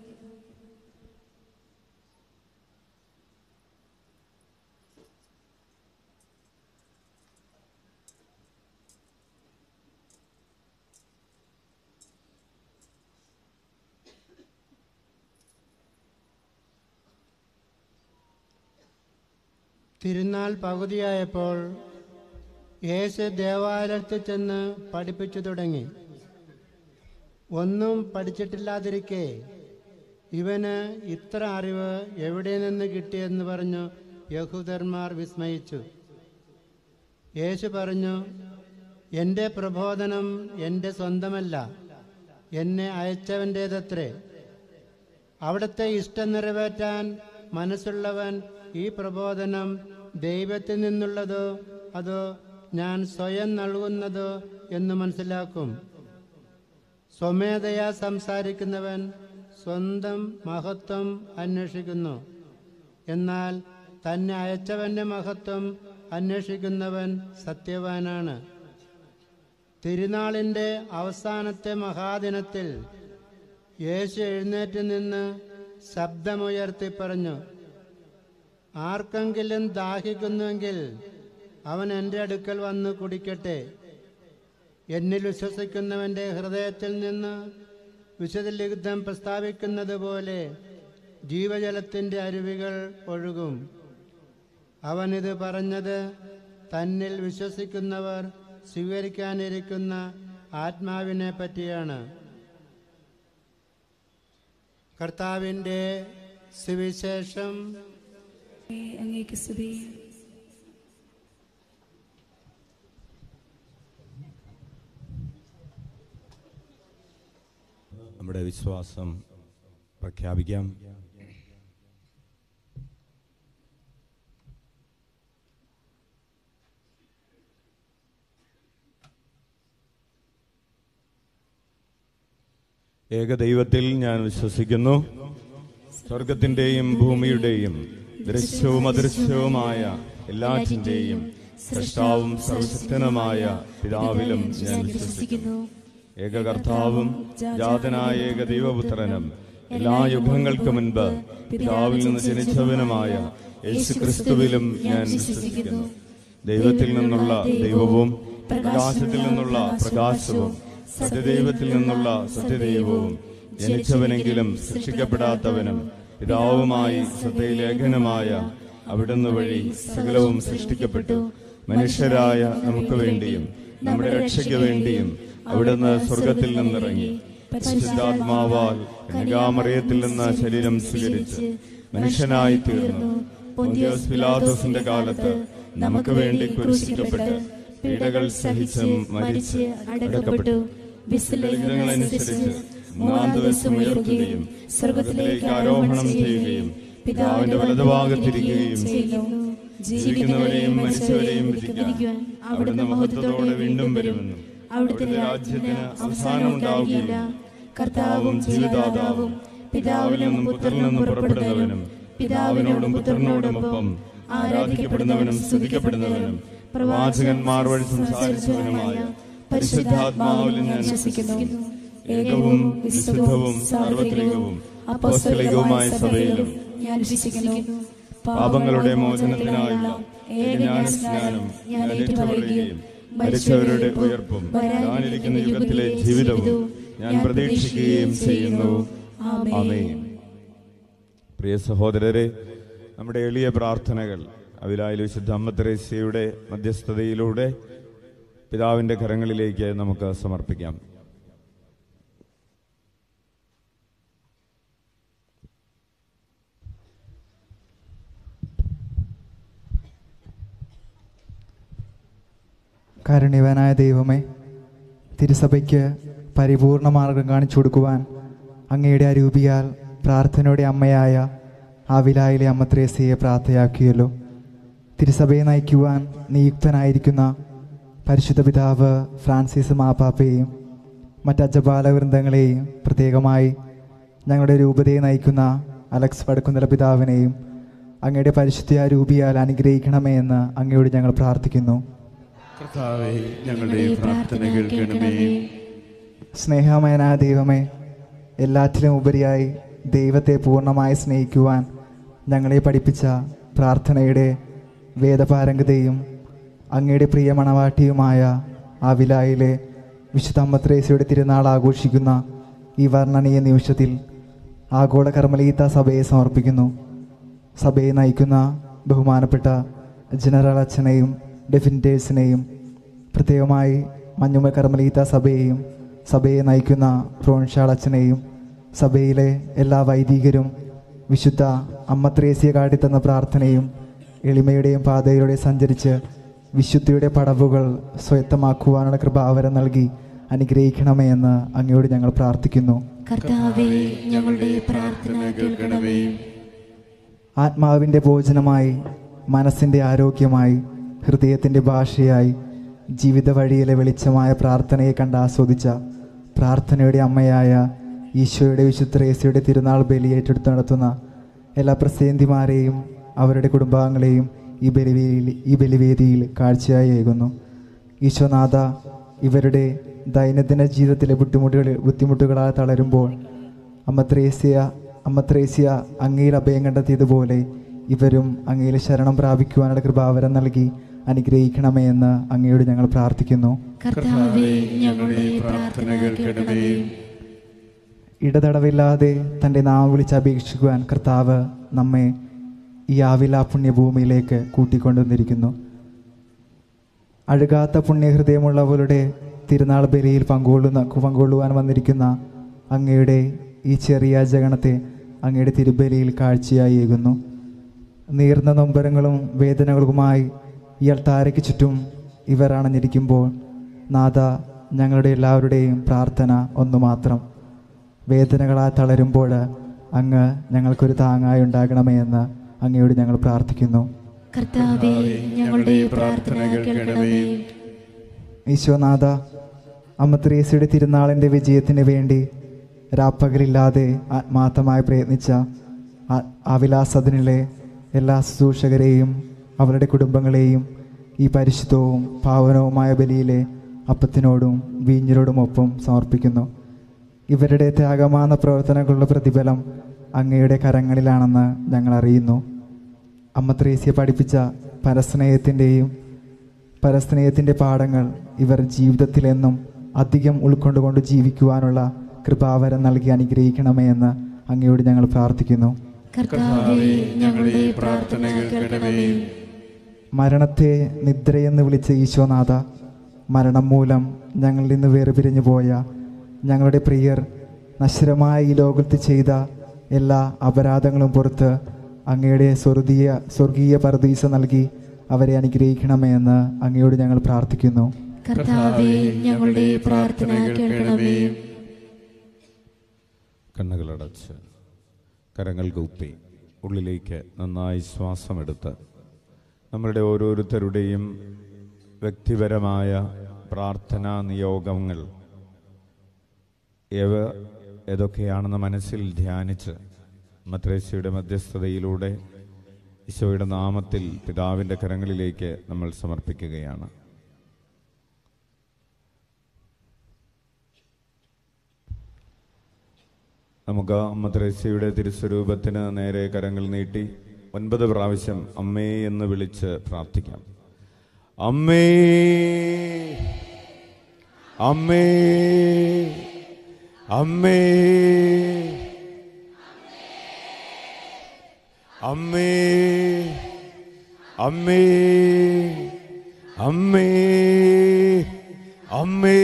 തിരുനാൾ പകുതിയായപ്പോൾ യേശു ദേവാലയത്തിൽ ചെന്ന് പഠിപ്പിച്ചു തുടങ്ങി ഒന്നും പഠിച്ചിട്ടില്ലാതിരിക്കെ ഇവന് ഇത്ര അറിവ് എവിടെ നിന്ന് കിട്ടിയെന്ന് പറഞ്ഞു യഹൂദന്മാർ വിസ്മയിച്ചു യേശു പറഞ്ഞു എൻ്റെ പ്രബോധനം എൻ്റെ സ്വന്തമല്ല എന്നെ അയച്ചവൻ്റേതത്രേ അവിടുത്തെ ഇഷ്ടം നിറവേറ്റാൻ മനസ്സുള്ളവൻ ഈ പ്രബോധനം ദൈവത്തിൽ നിന്നുള്ളതോ അതോ ഞാൻ സ്വയം നൽകുന്നതോ എന്ന് മനസ്സിലാക്കും സ്വമേധയാ സംസാരിക്കുന്നവൻ സ്വന്തം മഹത്വം അന്വേഷിക്കുന്നു എന്നാൽ തന്നെ അയച്ചവന്റെ മഹത്വം അന്വേഷിക്കുന്നവൻ സത്യവാനാണ് തിരുനാളിൻ്റെ അവസാനത്തെ മഹാദിനത്തിൽ യേശു എഴുന്നേറ്റ് നിന്ന് ശബ്ദമുയർത്തി പറഞ്ഞു ആർക്കെങ്കിലും ദാഹിക്കുന്നുവെങ്കിൽ അവൻ എൻ്റെ അടുക്കൽ വന്ന് കുടിക്കട്ടെ എന്നിൽ വിശ്വസിക്കുന്നവൻ്റെ ഹൃദയത്തിൽ നിന്ന് വിശുദ്ധ ലിഖിതം പ്രസ്താവിക്കുന്നത് പോലെ ജീവജലത്തിൻ്റെ അരുവികൾ ഒഴുകും അവനിത് പറഞ്ഞത് തന്നിൽ വിശ്വസിക്കുന്നവർ സ്വീകരിക്കാനിരിക്കുന്ന ആത്മാവിനെ പറ്റിയാണ് കർത്താവിൻ്റെ സുവിശേഷം അങ്ങേക്ക് സ്തുതി നമ്മുടെ വിശ്വാസം പ്രഖ്യാപിക്കാം ഏകദൈവത്തിൽ ഞാൻ വിശ്വസിക്കുന്നു സ്വർഗത്തിന്റെയും ഭൂമിയുടെയും ദൃശ്യവും അദൃശ്യവുമായ എല്ലാറ്റിന്റെയും സൃഷ്ടാവും സർവശക്തനുമായ പിതാവിലും ഞാൻ വിശ്വസിക്കുന്നു ഏകകർത്താവും ജാതനായ ഏക ദൈവപുത്രനും എല്ലാ യുഗങ്ങൾക്ക് മുൻപ് പിതാവിൽ നിന്ന് ജനിച്ചവനുമായ യേശു ക്രിസ്തുവിലും ഞാൻ വിശ്വസിക്കുന്നു ദൈവത്തിൽ നിന്നുള്ള ദൈവവും പ്രകാശത്തിൽ നിന്നുള്ള പ്രകാശവും സത്യദൈവത്തിൽ നിന്നുള്ള സത്യദൈവവും ജനിച്ചവനെങ്കിലും സൃഷ്ടിക്കപ്പെടാത്തവനും പിതാവുമായി സത്യലേഖനമായ അവിടുന്ന് വഴി സകലവും സൃഷ്ടിക്കപ്പെട്ടു മനുഷ്യരായ നമുക്ക് വേണ്ടിയും നമ്മുടെ രക്ഷയ്ക്ക് വേണ്ടിയും അവിടുന്ന് സ്വർഗത്തിൽ നിന്നിറങ്ങി പരിശുദ്ധാത്മാവാൽ കന്യകാമറിയത്തിൽ നിന്ന് ശരീരം സ്വീകരിച്ച് മനുഷ്യനായി തീർന്നു പൊന്തിയോസ് പിലാത്തോസിന്റെ കാലത്ത് നമുക്ക് വേണ്ടി കുരിശിക്കപ്പെട്ട് പീഡകൾ സഹിച്ച് മരിച്ച് അടക്കപ്പെട്ടു വിശുദ്ധങ്ങളനുസരിച്ച് മൂന്നാം ദിവസം ഉയർത്തുകയും സ്വർഗത്തിലേക്ക് ആരോഹണം ചെയ്യുകയും പിതാവിന്റെ വലതുഭാഗത്തിരിക്കുകയും ചെയ്യുന്നു ജീവിക്കുന്നവരെയും മരിച്ചവരെയും വിധിക്കാൻ അവിടുന്ന് മഹത്വത്തോടെ വീണ്ടും വരുമെന്നും അവിടുത്തെ രാജ്യത്തിന് അവസാനമുണ്ടാവുകയില്ല കർത്താവും ജീവിതാതാവും പിതാവിൽ നിന്നും പുത്രനിൽ നിന്നും പുറപ്പെടുന്നവനും പിതാവിനോടും പുത്രനോടുമൊപ്പം ആരാധിക്കപ്പെടുന്നവനും സ്തുതിക്കപ്പെടുന്നവനും പ്രവാചകന്മാർ വഴി സംസാരിച്ചവനുമായ പരിശുദ്ധാത്മാവിൽ ഞാൻ വിശ്വസിക്കുന്നു ഏകവും വിശുദ്ധവും സാർവത്രികവും അപ്പോസ്തലികവുമായ സഭയിലും ഞാൻ വിശ്വസിക്കുന്നു പാപങ്ങളുടെ മോചനത്തിനായുള്ള ഏകജ്ഞാനസ്നാനം ഞാൻ ഏറ്റുപറയുകയും മരിച്ചവരുടെ ഉയർപ്പും വരാനിരിക്കുന്ന യുഗത്തിലെ ജീവിതവും ഞാൻ പ്രതീക്ഷിക്കുകയും ചെയ്യുന്നു ആമേൻ പ്രിയ സഹോദരരെ നമ്മുടെ എളിയ പ്രാർത്ഥനകൾ അവിലായിൽ വിശുദ്ധ അമ്മ തെരേസ്യയുടെ മധ്യസ്ഥതയിലൂടെ പിതാവിന്റെ കരങ്ങളിലേക്ക് നമുക്ക് സമർപ്പിക്കാം കാരുണ്യവാനായ ദൈവമേ തിരുസഭയ്ക്ക് പരിപൂർണ മാർഗം കാണിച്ചു കൊടുക്കുവാൻ അങ്ങയുടെ അരൂപിയാൽ പ്രാർത്ഥനയുടെ അമ്മയായ ആവിലായിലെ അമ്മ ത്രേസ്യയെ പ്രാർത്ഥയാക്കിയല്ലോ തിരുസഭയെ നയിക്കുവാൻ നിയുക്തനായിരിക്കുന്ന പരിശുദ്ധ പിതാവ് ഫ്രാൻസിസ് മാപ്പാപ്പയെയും മറ്റ് അജപാല വൃന്ദങ്ങളെയും പ്രത്യേകമായി ഞങ്ങളുടെ രൂപതയെ നയിക്കുന്ന അലക്സ് വടക്കുന്തല പിതാവിനെയും അങ്ങയുടെ പരിശുദ്ധ രൂപിയാൽ അനുഗ്രഹിക്കണമേ എന്ന് അങ്ങയോട് ഞങ്ങൾ പ്രാർത്ഥിക്കുന്നു കർത്താവെ ഞങ്ങളുടെ പ്രാർത്ഥന കേൾക്കണമേ സ്നേഹമയനായ ദൈവമേ എല്ലാറ്റിലും ഉപരിയായി ദൈവത്തെ പൂർണ്ണമായി സ്നേഹിക്കുവാൻ ഞങ്ങളെ പഠിപ്പിച്ച പ്രാർത്ഥനയുടെ വേദപാരംഗതയും അങ്ങയുടെ പ്രിയ മണവാട്ടിയുമായ ആ വിലായിലെ വിശുദ്ധ അമ്മത്രേസയുടെ തിരുനാൾ ആഘോഷിക്കുന്ന ഈ വർണ്ണനീയ നിമിഷത്തിൽ ആഗോള കർമ്മലീത്ത സഭയെ സമർപ്പിക്കുന്നു സഭയെ നയിക്കുന്ന ബഹുമാനപ്പെട്ട ജനറൽ അച്ഛനെയും ഡെഫിനിറ്റേഴ്സിനെയും പ്രത്യേകമായി മഞ്ഞുമ കർമ്മലീത്ത സഭയെയും സഭയെ നയിക്കുന്ന റോൺഷാൾ അച്ഛനെയും സഭയിലെ എല്ലാ വൈദികരും വിശുദ്ധ അമ്മ ത്രേസ്യ കാട്ടിത്തന്ന പ്രാർത്ഥനയും എളിമയുടെയും പാതയിലൂടെ സഞ്ചരിച്ച് വിശുദ്ധിയുടെ പടവുകൾ സ്വയത്തമാക്കുവാനുള്ള കൃപാവരം നൽകി അനുഗ്രഹിക്കണമേ എന്ന് അങ്ങയോട് ഞങ്ങൾ പ്രാർത്ഥിക്കുന്നു കർത്താവേ ഞങ്ങളുടെ പ്രാർത്ഥന കേൾക്കണമേ ആത്മാവിൻ്റെ ഭോജനമായി മനസ്സിൻ്റെ ആരോഗ്യമായി ഹൃദയത്തിൻ്റെ ഭാഷയായി ജീവിത വഴിയിലെ വെളിച്ചമായ പ്രാർത്ഥനയെ കണ്ട് ആസ്വദിച്ച പ്രാർത്ഥനയുടെ അമ്മയായ ഈശോയുടെ വിശുദ്ധ ത്രേസ്യയുടെ തിരുനാൾ ബലി ഏറ്റെടുത്ത് നടത്തുന്ന എല്ലാ പ്രസേന്തിമാരെയും അവരുടെ കുടുംബാംഗങ്ങളെയും ഈ ബലിവേദിയിൽ ഈ ബലിവേദിയിൽ കാഴ്ചയായി ഏകുന്നു ഈശോനാഥ ഇവരുടെ ദൈനംദിന ജീവിതത്തിലെ ബുദ്ധിമുട്ടുകൾ ബുദ്ധിമുട്ടുകളാൽ തളരുമ്പോൾ അമ്മ ത്രേസ്യ അമ്മ ത്രേസ്യ അങ്ങയിൽ അഭയം കണ്ടെത്തിയതുപോലെ ഇവരും അങ്ങയിൽ ശരണം പ്രാപിക്കുവാനുള്ള കൃപാവരം നൽകി അനുഗ്രഹിക്കണമേ എന്ന് അങ്ങയോട് ഞങ്ങൾ പ്രാർത്ഥിക്കുന്നു കർത്താവെ ഞങ്ങളുടെ പ്രാർത്ഥന കേൾക്കണമേ ഇടതടവില്ലാതെ തൻ്റെ നാം വിളിച്ച് അപേക്ഷിക്കുവാൻ കർത്താവ് നമ്മെ ഈ ആവില പുണ്യഭൂമിയിലേക്ക് കൂട്ടിക്കൊണ്ടുവന്നിരിക്കുന്നു അഴുകാത്ത പുണ്യഹൃദയമുള്ളവരുടെ തിരുനാൾ ബലിയിൽ പങ്കുകൊള്ളുന്ന പങ്കുകൊള്ളുവാൻ വന്നിരിക്കുന്ന അങ്ങയുടെ ഈ ചെറിയ ജഗണത്തെ അങ്ങയുടെ തിരുബലിയിൽ കാഴ്ചയായി ഏകുന്നു നീർന്ന നൊമ്പരങ്ങളും വേദനകളുമായി ഈ അൾത്താരയ്ക്ക് ചുറ്റും ഇവർ അണഞ്ഞിരിക്കുമ്പോൾ നാഥ ഞങ്ങളുടെ എല്ലാവരുടെയും പ്രാർത്ഥന ഒന്നു മാത്രം വേദനകളാൽ തളരുമ്പോൾ അങ്ങ് ഞങ്ങൾക്കൊരു താങ്ങായി ഉണ്ടാകണമേ എന്ന് അങ്ങയോട് ഞങ്ങൾ പ്രാർത്ഥിക്കുന്നു കർത്താവെ ഞങ്ങളുടെ പ്രാർത്ഥന കേൾക്കണമേ ഈശോനാഥ അമ്മ ത്രേസ്യയുടെ തിരുനാളിൻ്റെ വിജയത്തിന് വേണ്ടി രാപ്പകലില്ലാതെ ആത്മാർത്ഥമായി പ്രയത്നിച്ച ആ- ആവിലാസദനിലെ എല്ലാ ശുശ്രൂഷകരെയും അവരുടെ കുടുംബങ്ങളെയും ഈ പരിശുദ്ധവും പാവനവുമായ ബലിയിലെ അപ്പത്തിനോടും വീഞ്ഞിനോടുമൊപ്പം സമർപ്പിക്കുന്നു ഇവരുടെ ത്യാഗമാന പ്രവർത്തനങ്ങളുടെ പ്രതിഫലം അങ്ങയുടെ കരങ്ങളിലാണെന്ന് ഞങ്ങൾ അറിയുന്നു അമ്മ ത്രേസ്യ പഠിപ്പിച്ച പരസ്നേഹത്തിൻ്റെയും പരസ്നേഹത്തിൻ്റെ പാഠങ്ങൾ ഇവർ ജീവിതത്തിലെന്നും അധികം ഉൾക്കൊണ്ടുകൊണ്ട് ജീവിക്കുവാനുള്ള കൃപാവരം നൽകി അനുഗ്രഹിക്കണമേ എന്ന് അങ്ങയോട് ഞങ്ങൾ പ്രാർത്ഥിക്കുന്നു കർത്താവെ ഞങ്ങളുടെ പ്രാർത്ഥന കേൾക്കണമേ മരണത്തെ നിദ്രയെന്ന് വിളിച്ച ഈശോനാഥ മരണം മൂലം ഞങ്ങളിൽ നിന്ന് വേർപിരിഞ്ഞു പോയ ഞങ്ങളുടെ പ്രിയർ നശ്വരമായ ഈ ലോകത്ത് ചെയ്ത എല്ലാ അപരാധങ്ങളും പുറത്ത് അങ്ങയുടെ സ്വർഗീയ സ്വർഗീയ പരദീസ നൽകി അവരെ അനുഗ്രഹിക്കണമേ എന്ന് അങ്ങയോട് ഞങ്ങൾ പ്രാർത്ഥിക്കുന്നു കർത്താവെ ഞങ്ങളുടെ പ്രാർത്ഥന കേൾക്കണമേ കണ്ണുകളടച്ച് കരങ്ങൾ കൂപ്പി ഉള്ളിലേക്ക് നന്നായി ശ്വാസമെടുത്ത് നമ്മളുടെ ഓരോരുത്തരുടെയും വ്യക്തിപരമായ പ്രാർത്ഥനാ നിയോഗങ്ങൾ ഏവ ഏതൊക്കെയാണെന്ന് മനസ്സിൽ ധ്യാനിച്ച് മത്രേശ്യയുടെ മധ്യസ്ഥതയിലൂടെ ഈശോയുടെ നാമത്തിൽ പിതാവിൻ്റെ കരങ്ങളിലേക്ക് നമ്മൾ സമർപ്പിക്കുകയാണ് നമുക്ക് അമ്മ ത്രേസ്യയുടെ തിരുസ്വരൂപത്തിന് നേരെ കരങ്ങൾ നീട്ടി ഒൻപത് പ്രാവശ്യം അമ്മേ എന്ന് വിളിച്ച് പ്രാർത്ഥിക്കാം അമ്മേ അമ്മേ അമ്മേ അമ്മേ അമ്മേ അമ്മേ അമ്മേ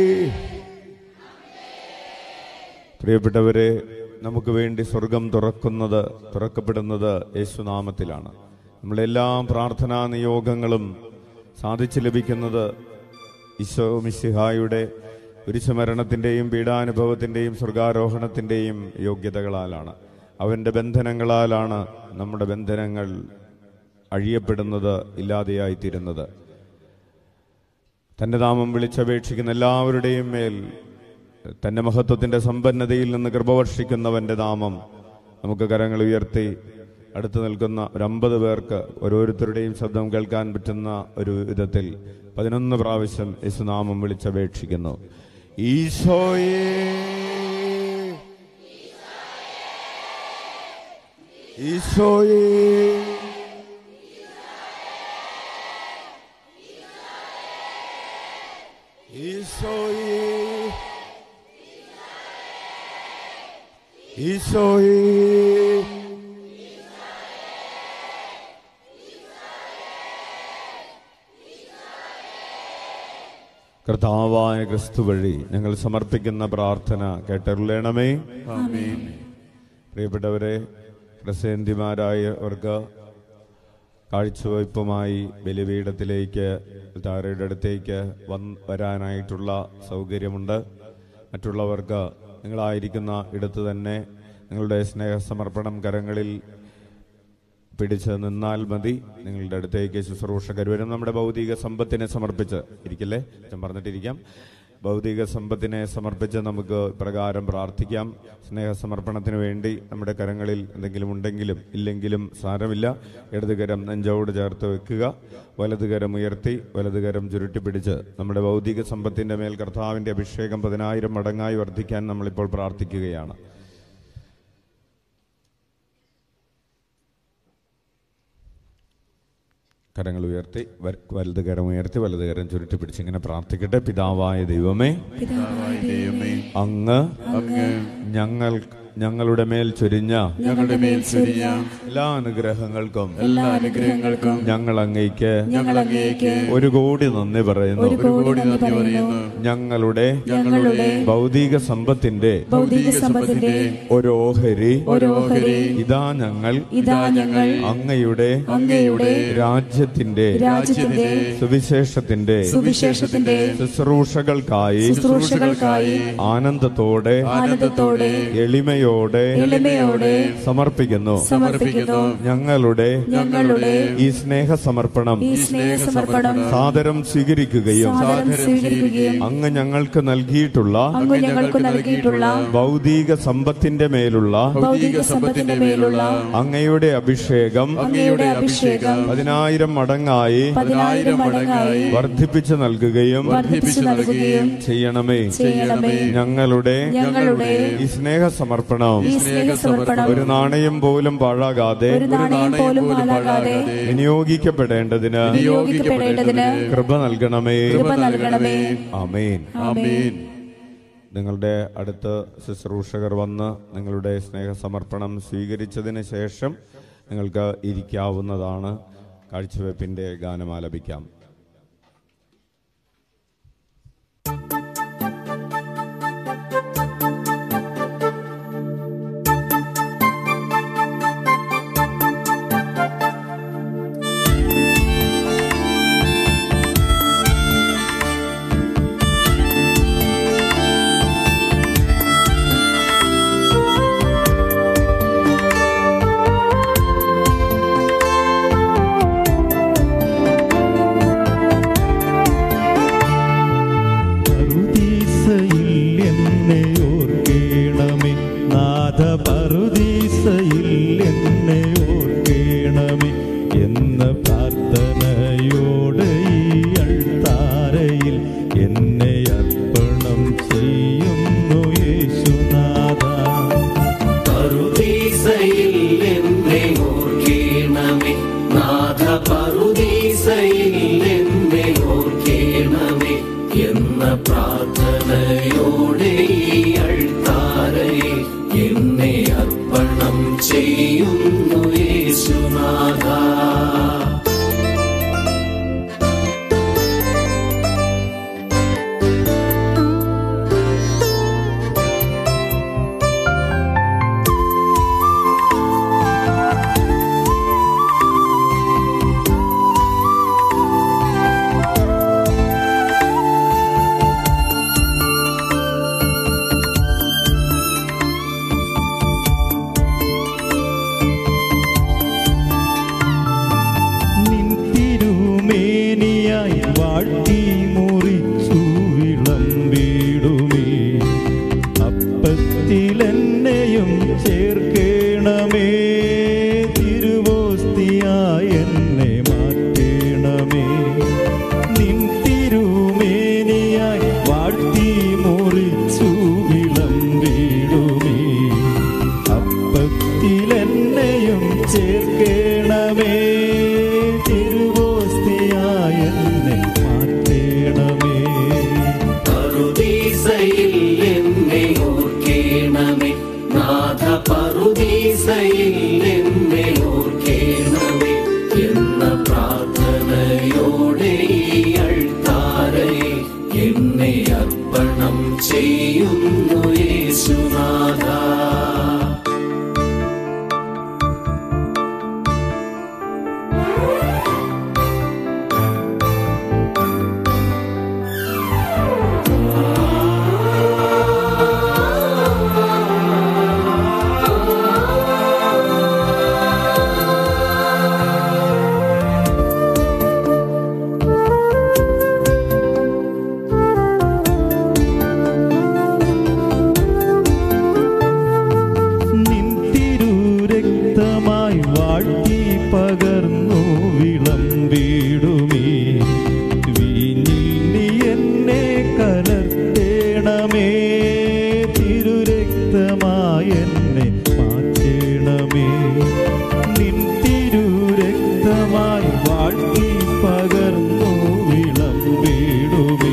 പ്രിയപ്പെട്ടവരെ നമുക്ക് വേണ്ടി സ്വർഗം തുറക്കുന്നത് തുറക്കപ്പെടുന്നത് യേശുനാമത്തിലാണ് നമ്മളെല്ലാ പ്രാർത്ഥനാ നിയോഗങ്ങളും സാധിച്ചു ലഭിക്കുന്നത് ഈശോ മിശിഹായുടെ കുരിശുമരണത്തിൻ്റെയും പീഡാനുഭവത്തിൻ്റെയും സ്വർഗാരോഹണത്തിൻ്റെയും യോഗ്യതകളാലാണ് അവൻ്റെ ബന്ധനങ്ങളാലാണ് നമ്മുടെ ബന്ധനങ്ങൾ അഴിയപ്പെടുന്നത് ഇല്ലാതെയായിത്തീരുന്നത് തൻ്റെ നാമം വിളിച്ചപേക്ഷിക്കുന്ന എല്ലാവരുടെയും മേൽ തൻ്റെ മഹത്വത്തിൻ്റെ സമ്പന്നതയിൽ നിന്ന് കൃപ വർഷിക്കുന്നവൻ്റെ നാമം നമുക്ക് കരങ്ങൾ ഉയർത്തി അടുത്ത് നിൽക്കുന്ന ഒരു അമ്പത് പേർക്ക് ഓരോരുത്തരുടെയും ശബ്ദം കേൾക്കാൻ പറ്റുന്ന ഒരു വിധത്തിൽ പതിനൊന്ന് പ്രാവശ്യം യേശുനാമം വിളിച്ചപേക്ഷിക്കുന്നു ഈശോയേ ഈശോയേ ഈശോയേ ഈശോയേ കർത്താവായ ക്രിസ്തു വഴി ഞങ്ങൾ സമർപ്പിക്കുന്ന പ്രാർത്ഥന കേട്ടരുളേണമേ ആമേൻ പ്രിയപ്പെട്ടവരെ പ്രസേന്തിമാരായവർക്ക് കാഴ്ചവയ്പുമായി ബലിപീഠത്തിലേക്ക് താരയുടെ അടുത്തേക്ക് വന്ന് വരാനായിട്ടുള്ള സൗകര്യമുണ്ട് മറ്റുള്ളവർക്ക് നിങ്ങളായിരിക്കുന്ന ഇടത്ത് തന്നെ നിങ്ങളുടെ സ്നേഹസമർപ്പണം കരങ്ങളിൽ പിടിച്ച് നിന്നാൽ മതി നിങ്ങളുടെ അടുത്തേക്ക് ശുശ്രൂഷകർ വരും നമ്മുടെ ഭൗതിക സമ്പത്തിനെ സമർപ്പിച്ച് ഇരിക്കല്ലേ ഞാൻ പറഞ്ഞിട്ടിരിക്കാം ഭൗതിക സമ്പത്തിനെ സമർപ്പിച്ച് നമുക്ക് പ്രകാരം പ്രാർത്ഥിക്കാം സ്നേഹസമർപ്പണത്തിന് വേണ്ടി നമ്മുടെ കരങ്ങളിൽ എന്തെങ്കിലും ഉണ്ടെങ്കിലും ഇല്ലെങ്കിലും സാരമില്ല ഇടതുകരം നെഞ്ചോട് ചേർത്ത് വെക്കുക വലതുകരം ഉയർത്തി വലതുകരം ചുരുട്ടി പിടിച്ച് നമ്മുടെ ഭൗതിക സമ്പത്തിന്റെ മേൽ കർത്താവിന്റെ അഭിഷേകം പതിനായിരം മടങ്ങായി വർദ്ധിക്കാൻ നമ്മളിപ്പോൾ പ്രാർത്ഥിക്കുകയാണ് കരങ്ങൾ ഉയർത്തി വ- വലതുകരം ഉയർത്തി വലതുകരം ചുരുട്ടി പിടിച്ച് ഇങ്ങനെ പ്രാർത്ഥിക്കട്ടെ പിതാവായ ദൈവമേ പിതാവായ ദൈവമേ അങ്ങ് അങ്ങ് ഞങ്ങൾ ഞങ്ങളുടെ മേൽ ചൊരിഞ്ഞ ഞങ്ങളുടെ മേൽ ചൊരിഞ്ഞ എല്ലാ അനുഗ്രഹങ്ങൾക്കും എല്ലാ അനുഗ്രഹങ്ങൾക്കും ഞങ്ങൾ അങ്ങയ്ക്ക് ഞങ്ങൾ അങ്ങേക്ക് ഒരു കോടി നന്ദി പറയുന്നു ഒരു കോടി നന്ദി പറയുന്നു ഞങ്ങളുടെ ഞങ്ങളുടെ ഭൗതിക സമ്പത്തിന്റെ ഭൗതിക സമ്പത്തിന്റെ ഒരു ഓഹരി ഒരു ഓഹരി ഇതാ ഞങ്ങൾ ഇതാ ഞങ്ങൾ അങ്ങയുടെ അങ്ങയുടെ രാജ്യത്തിന്റെ രാജ്യത്തിന്റെ സുവിശേഷത്തിന്റെ സുവിശേഷത്തിന്റെ ശുശ്രൂഷകൾക്കായി ശുശ്രൂഷകൾക്കായി ആനന്ദത്തോടെ ആനന്ദത്തോടെ എളിമയോടെ എളിമയോടെ സമർപ്പിക്കുന്നു സമർപ്പിക്കുന്നു ഞങ്ങളുടെ ഞങ്ങളുടെ ഈ സ്നേഹ സമർപ്പണം ഈ സ്നേഹസമർപ്പണം സാദരം സ്വീകരിക്കുകയും സാദരം സ്വീകരിക്കുകയും അങ്ങ് ഞങ്ങൾക്ക് നൽകിയിട്ടുള്ള അങ്ങ് ഞങ്ങൾക്ക് നൽകിയിട്ടുള്ള ഭൗതിക സമ്പത്തിന്റെ മേലുള്ള ഭൗതിക സമ്പത്തിന്റെ മേലുള്ള അങ്ങയുടെ അഭിഷേകം അങ്ങയുടെ അഭിഷേകം പതിനായിരം മടങ്ങായി പതിനായിരം മടങ്ങായി വർദ്ധിപ്പിച്ചു നൽകുകയും വർദ്ധിപ്പിച്ചു നൽകുകയും ചെയ്യണമേ ചെയ്യണമേ ഞങ്ങളുടെ ഞങ്ങളുടെ ഈ സ്നേഹ സമർപ്പണം ഈ സ്നേഹസമർപ്പണം ഒരു നാണയം പോലും പാഴാകാതെ ഒരു നാണയം പോലും പാഴാകാതെ വിനിയോഗിക്കപ്പെടേണ്ടതിന് നിയോഗിക്കപ്പെടേണ്ടതിന് കൃപ നൽകണമേ കൃപ നൽകണമേ ആമേൻ ആമേൻ നിങ്ങളുടെ അടുത്ത് ശുശ്രൂഷകർ വന്ന് നിങ്ങളുടെ സ്നേഹസമർപ്പണം സ്വീകരിച്ചതിന് ശേഷം നിങ്ങൾക്ക് ഇരിക്കാവുന്നതാണ് കാഴ്ചവെപ്പിന്റെ ഗാനം ആലപിക്കാം പറുദീസയിൽ എന്നെ ഓർക്കേണമേ നാഥ പറുദീസയിൽ എന്നെ ഓർക്കേണമേ എന്ന പ്രാർത്ഥനയോടെ ഈ അൾത്താരയിൽ എന്നെ അർപ്പണം ചെയ്യുന്നു യേശുനാഥ പറുദീസയിൽ എന്നെ ഓർക്കേണമേ നാഥ പറുദീസയിൽ എന്നെ ഓർക്കേണമേ എന്ന പ്രാർത്ഥനയോടെ ഈ അൾത്താരയിൽ എന്നെ അർപ്പണം ചെയ്യുന്നു യേശുനാഥ നിൻ തിരുമേനിയായി വാട്ടി മുറിച്ചു വിളമ്പിടുമേ അപ്പത്തിലെന്നെയും ചേർക്കേണമേ തിരുവോസ്തിയായി എന്നെ മാറ്റേണമേ നിൻ തിരുമേനിയായി വാട്ടി മുറിച്ചു വിളമ്പിടുമേ അപ്പത്തിലെന്നെയും ചേർക്കേണമേ തിരുവോസ്തിയായ എന്നെ മാറ്റേണമേ പറുദീസയിൽ എന്നെ ഓർക്കേണമേ നാഥ പറുദീസയിൽ എന്നെ ഓർക്കേണമേ എന്ന പ്രാർത്ഥനയോടെ ഈ അൾത്താരയിൽ എന്നെ അർപ്പണം ചെയ്യുന്നു യേശുനാഥ യേശുനാഥ രക്തമായി എന്നെ മാറ്റണമേ നിൻ തിരുരക്തമായി വാഴ്ത്തി പകർന്നു വിളമ്പിടുമേ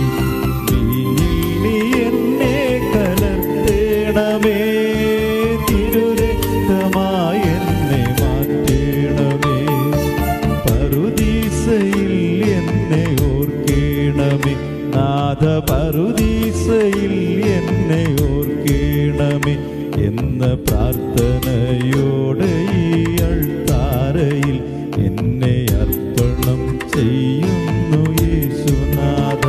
നീ എന്നെ കലർത്തേണമേ തിരുരക്തമായി എന്നെ മാറ്റണമേ പറുദീസയിൽ എന്നെ ഓർക്കേണമേ നാഥ പറുദീസയിൽ എന്നെ ഓർക്കേണമേ എന്ന പ്രാർത്ഥനയോടെ ഈ അൾത്താരയിൽ എന്നെ അർപ്പണം ചെയ്യുന്നു യേശുനാഥ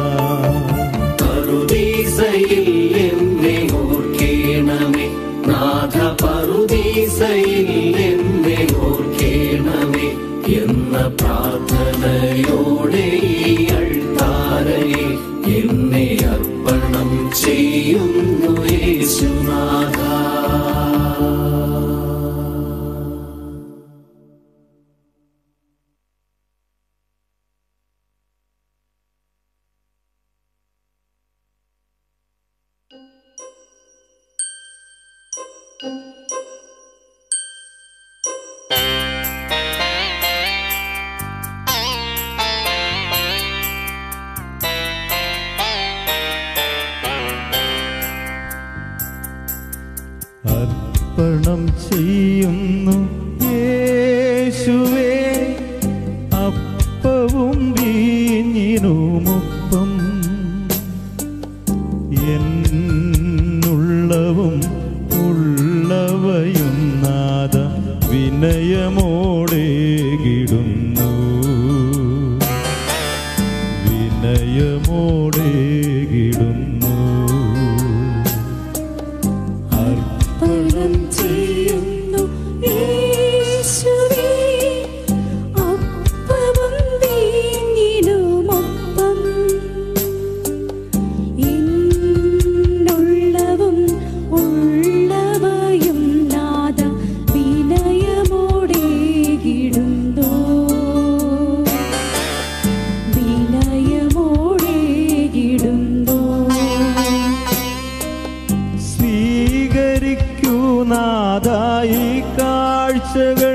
പറുദീസയിൽ എന്നെ ഓർക്കേണമേ നാഥ പറുദീസയിൽ എന്നെ ഓർക്കേണമേ എന്ന പ്രാർത്ഥനയോടെ ഈ അൾത്താരയിൽ എന്നെ അർപ്പണം ചെയ്യുന്നു യേശുനാഥ അർപ്പണം ചെയ്യുന്നു യേശുവേ അപ്പവും വീഞ്ഞിനുമൊപ്പം എന്നുള്ളവും ഉള്ളവയും നാദ വിനയമോടെ കിടുന്നു വിനയമോടെ കിടുന്നു അർപ്പണം ചെയ്യുന്നു യേശുവേ അപ്പവും വീഞ്ഞിനുമൊപ്പം എന്നുള്ളവും ഉള്ളവയും നാദ വിനയമോടെ കിടുന്നു വിനയമോടെ കിടുന്നു സ്വീകരിക്കൂ നാദായി കാഴ്ചകൾ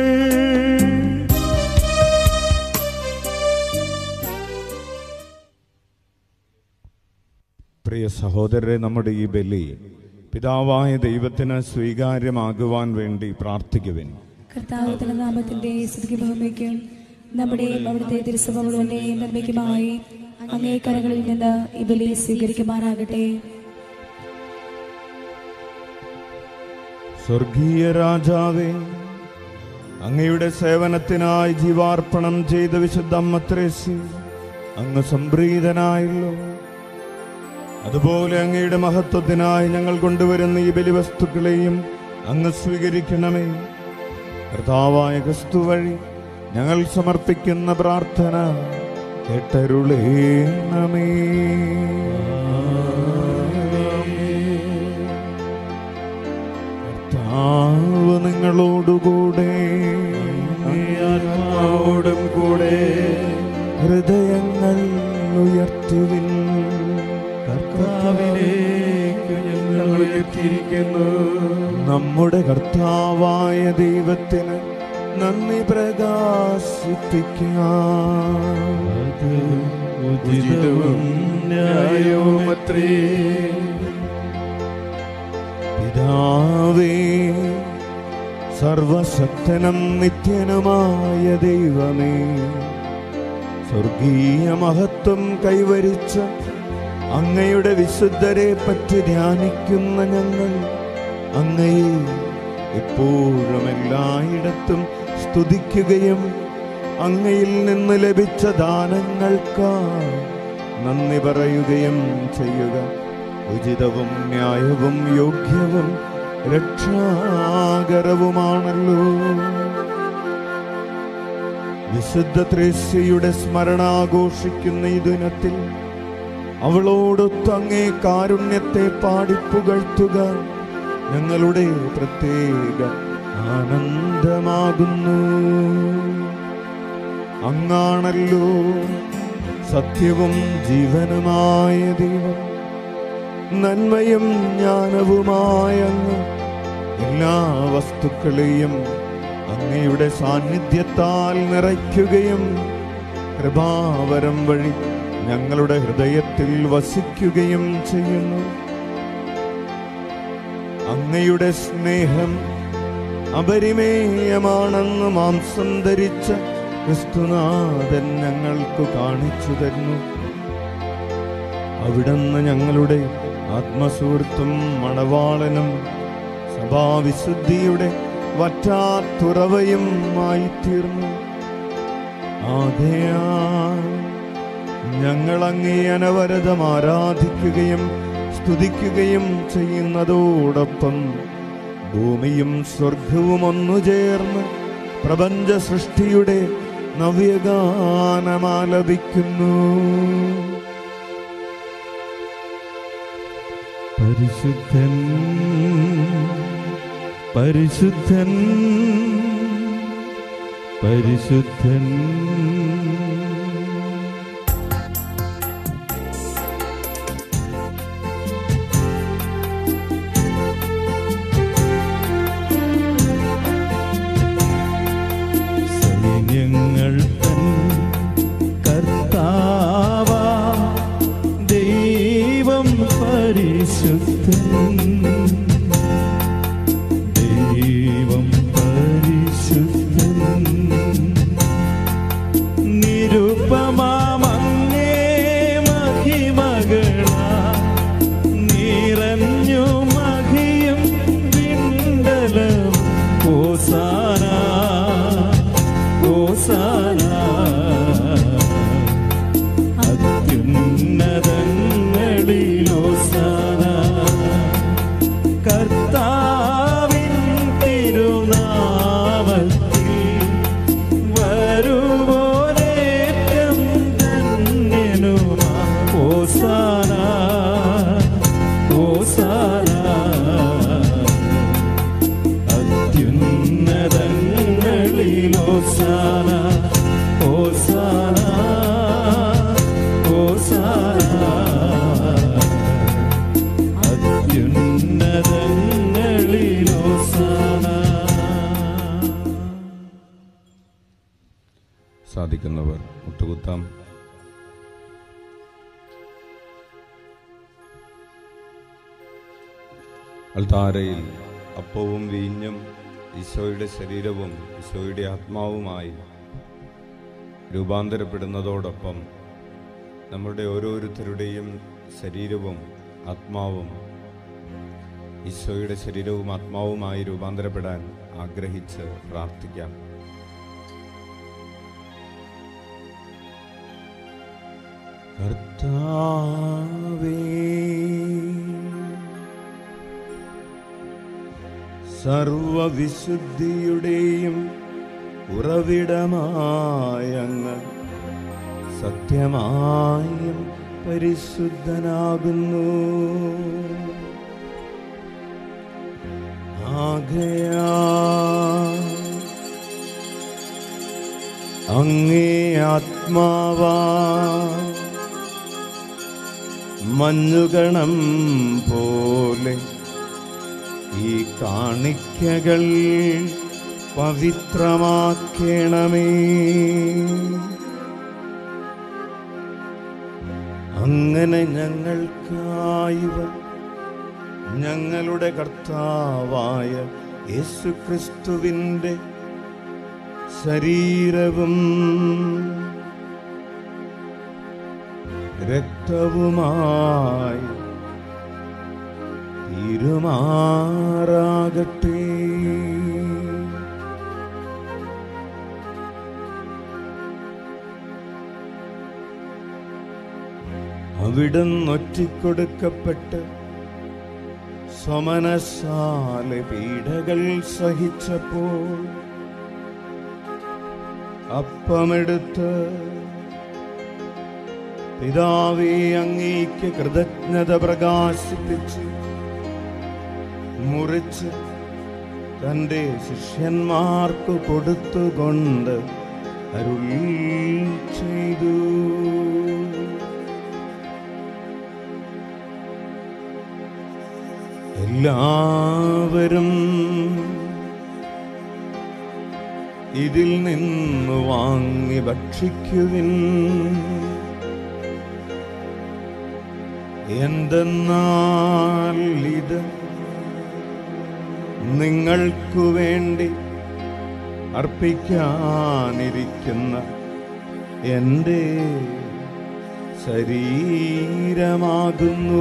പ്രിയ സഹോദരരെ നമ്മുടെ ഈ ബലി പിതാവായ ദൈവത്തിന് സ്വീകാര്യമാകുവാൻ വേണ്ടി പ്രാർത്ഥിക്കുവിൻ കർത്താവത്തിന്റെ നാമത്തിന്റെ സ്തുതി ബഹുമയ്ക്കും നമ്മുടെയും അവിടുത്തെ തിരുസഭകളുടെയും നന്മയ്ക്കുമായി അങ്ങേ കരങ്ങളിൽ നിന്ന് ഈ ബലി സ്വീകരിക്കുമാറാകട്ടെ സ്വർഗീയ രാജാവേ അങ്ങയുടെ സേവനത്തിനായി ജീവാർപ്പണം ചെയ്ത വിശുദ്ധ അമ്മത്രേസി അങ്ങ് സംപ്രീതനായല്ലോ അതുപോലെ അങ്ങയുടെ മഹത്വത്തിനായി ഞങ്ങൾ കൊണ്ടുവരുന്ന ഈ ബലിവസ്തുക്കളെയും അങ്ങ് സ്വീകരിക്കണമേ കർത്താവായ ക്രിസ്തു വഴി ഞങ്ങൾ സമർപ്പിക്കുന്ന പ്രാർത്ഥന കേട്ടരുളേണമേ കർത്താവ് നിങ്ങളോടുകൂടെ ആത്മാവോടും കൂടെ ഹൃദയങ്ങൾ ഉയർത്തുവിൻ കർത്താവിലേക്ക് ഞങ്ങൾ ഉയർത്തിയിരിക്കുന്നു നമ്മുടെ കർത്താവായ ദൈവത്തിന് നന്ദി പ്രകാശിപ്പിക്കാം അത് ഉചിതവും ന്യായവുമത്രേ പിതാവേ സർവശക്തനും നിത്യനുമായ ദൈവമേ സ്വർഗീയ മഹത്വം കൈവരിച്ച അങ്ങയുടെ വിശുദ്ധരെ പറ്റി ധ്യാനിക്കുന്ന ഞങ്ങൾ അങ്ങയെ എപ്പോഴും എല്ലായിടത്തും സ്തുതിക്കുകയും അങ്ങയിൽ നിന്ന് ലഭിച്ച ദാനങ്ങൾക്കായി നന്ദി പറയുകയും ചെയ്യുക ഉചിതവും ന്യായവും യോഗ്യവും രക്ഷാകരവുമാണല്ലോ വിശുദ്ധ ത്രേസ്യയുടെ സ്മരണ ആഘോഷിക്കുന്ന ഈ ദിനത്തിൽ അവളോടൊത്ത് അങ്ങേ കാരുണ്യത്തെ പാടിപ്പുകഴ്ത്തുക ഞങ്ങളുടെ പ്രത്യേക ആനന്ദമാകുന്നു അങ്ങാണല്ലോ സത്യവും ജീവനുമായ ദൈവം നന്മയും ജ്ഞാനവുമായ അങ്ങ് എല്ലാ വസ്തുക്കളെയും അങ്ങയുടെ സാന്നിധ്യത്താൽ നിറയ്ക്കുകയും കൃപാവരം വഴി ഞങ്ങളുടെ ഹൃദയത്തിൽ വസിക്കുകയും ചെയ്യുന്നു അങ്ങയുടെ സ്നേഹം അപരിമേയമാണെന്ന് മാംസം ധരിച്ച ക്രിസ്തുനാഥൻ ഞങ്ങൾക്ക് കാണിച്ചു തരുന്നു അവിടുന്ന് ഞങ്ങളുടെ ആത്മസുഹൃത്തും മണവാളനും സഭാവിശുദ്ധിയുടെ വറ്റാത്തുറവയും ആയിത്തീർന്നു ആകയാ ഞങ്ങൾ അങ്ങേ അനവരതം ആരാധിക്കുകയും സ്തുതിക്കുകയും ചെയ്യുന്നതോടൊപ്പം ഭൂമിയും സ്വർഗവും ഒന്നു ചേർന്ന് പ്രപഞ്ച സൃഷ്ടിയുടെ നവ്യഗാനമാലപിക്കുന്നു പരിശുദ്ധൻ പരിശുദ്ധൻ പരിശുദ്ധൻ സൈന്യങ്ങൾ തൻ കർത്താവ ദൈവം പരിശുദ്ധൻ ദൈവം പരിശുദ്ധൻ നിരുപമാമങ്ങേ മഹിമകള നിറഞ്ഞു മഹിയും പിണ്ടലം ഓസാന ഓസാന അത്യുന്നതങ്ങളിലോസാന കർത്താവിൻ തിരുനാമത്തിൽ വരുവോരേറ്റം ധന്യനുമാ ഓസാന ഓസാന അത്യുന്നതങ്ങളിലോസാന ഓസാന ഓസാന അത്യുന്നതങ്ങളിലോസാന സാധിക്കുന്നവർ മുട്ടുകുത്താം അൾത്താരയിൽ അപ്പവും വീഞ്ഞും ഈശോയുടെ ശരീരവും ഈശോയുടെ ആത്മാവുമായി രൂപാന്തരപ്പെടുന്നതോടൊപ്പം നമ്മുടെ ഓരോരുത്തരുടെയും ശരീരവും ആത്മാവും ഈശോയുടെ ശരീരവും ആത്മാവുമായി രൂപാന്തരപ്പെടാൻ ആഗ്രഹിച്ച് പ്രാർത്ഥിക്കാം കർത്താവേ സർവവിശുദ്ധിയുടെയും ഉറവിടമായങ്ങ് സത്യമായും പരിശുദ്ധനാകുന്നു ആകയാ അങ്ങേ ആത്മാവാ മഞ്ഞുകണം പോലെ ഈ കാണിക്കകൾ പവിത്രമാക്കണമേ അങ്ങനെ ഞങ്ങൾക്കായിവ ഞങ്ങളുടെ കർത്താവായ യേശുക്രിസ്തുവിൻ്റെ ശരീരവും രക്തവുമായി തീരുമാറാകട്ടെ അവിടുന്ന് ഒറ്റിക്കൊടുക്കപ്പെട്ട് സമനസാല പീഡകൾ സഹിച്ചപ്പോൾ അപ്പമെടുത്ത് പിതാവേ അങ്ങേക്ക് കൃതജ്ഞത പ്രകാശിപ്പിച്ച് മുറിച്ച് തൻ്റെ ശിഷ്യന്മാർക്ക് കൊടുത്തുകൊണ്ട് അരുൾ ചെയ്തു എല്ലാവരും ഇതിൽ നിന്ന് വാങ്ങി ഭക്ഷിക്കുവിൻ എന്തെന്നാൽ ഇത് നിങ്ങൾക്കു വേണ്ടി അർപ്പിക്കാനിരിക്കുന്ന എൻ്റെ ശരീരമാകുന്നു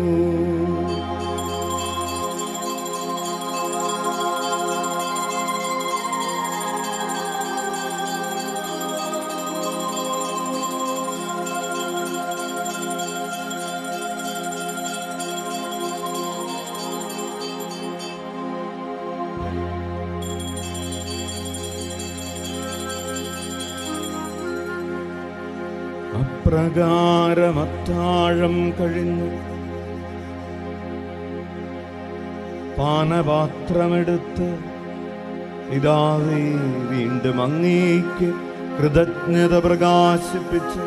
അപ്രകാരമത്താഴം കഴിഞ്ഞ് പാനപാത്രമെടുത്ത് പിതാവേ വീണ്ടും അങ്ങേക്ക് കൃതജ്ഞത പ്രകാശിപ്പിച്ച്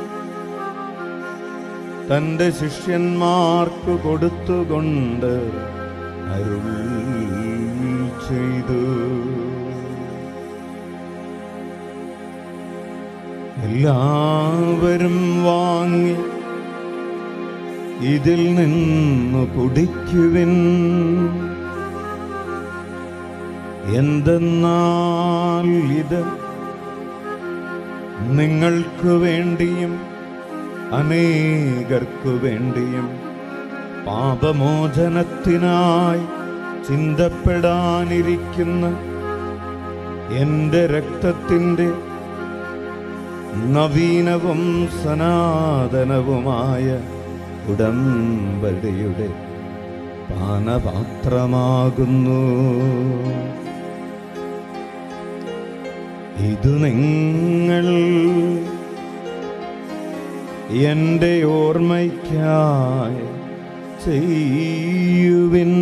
തന്റെ ശിഷ്യന്മാർക്ക് കൊടുത്തുകൊണ്ട് അരുൾ ചെയ്തു എല്ലാവരും വാങ്ങി ഇതിൽ നിന്ന് കുടിക്കുവിൻ എന്തെന്നാൽ ഇത് നിങ്ങൾക്ക് വേണ്ടിയും അനേകർക്കു വേണ്ടിയും പാപമോചനത്തിനായി ചിന്തപ്പെടാനിരിക്കുന്ന എന്റെ രക്തത്തിൻ്റെ നവീനവും സനാതനവുമായ ഉടമ്പടിയുടെ പാനപാത്രമാകുന്നു ഇതു നിങ്ങൾ എൻ്റെ ഓർമ്മയ്ക്കായി ചെയ്യുവിൻ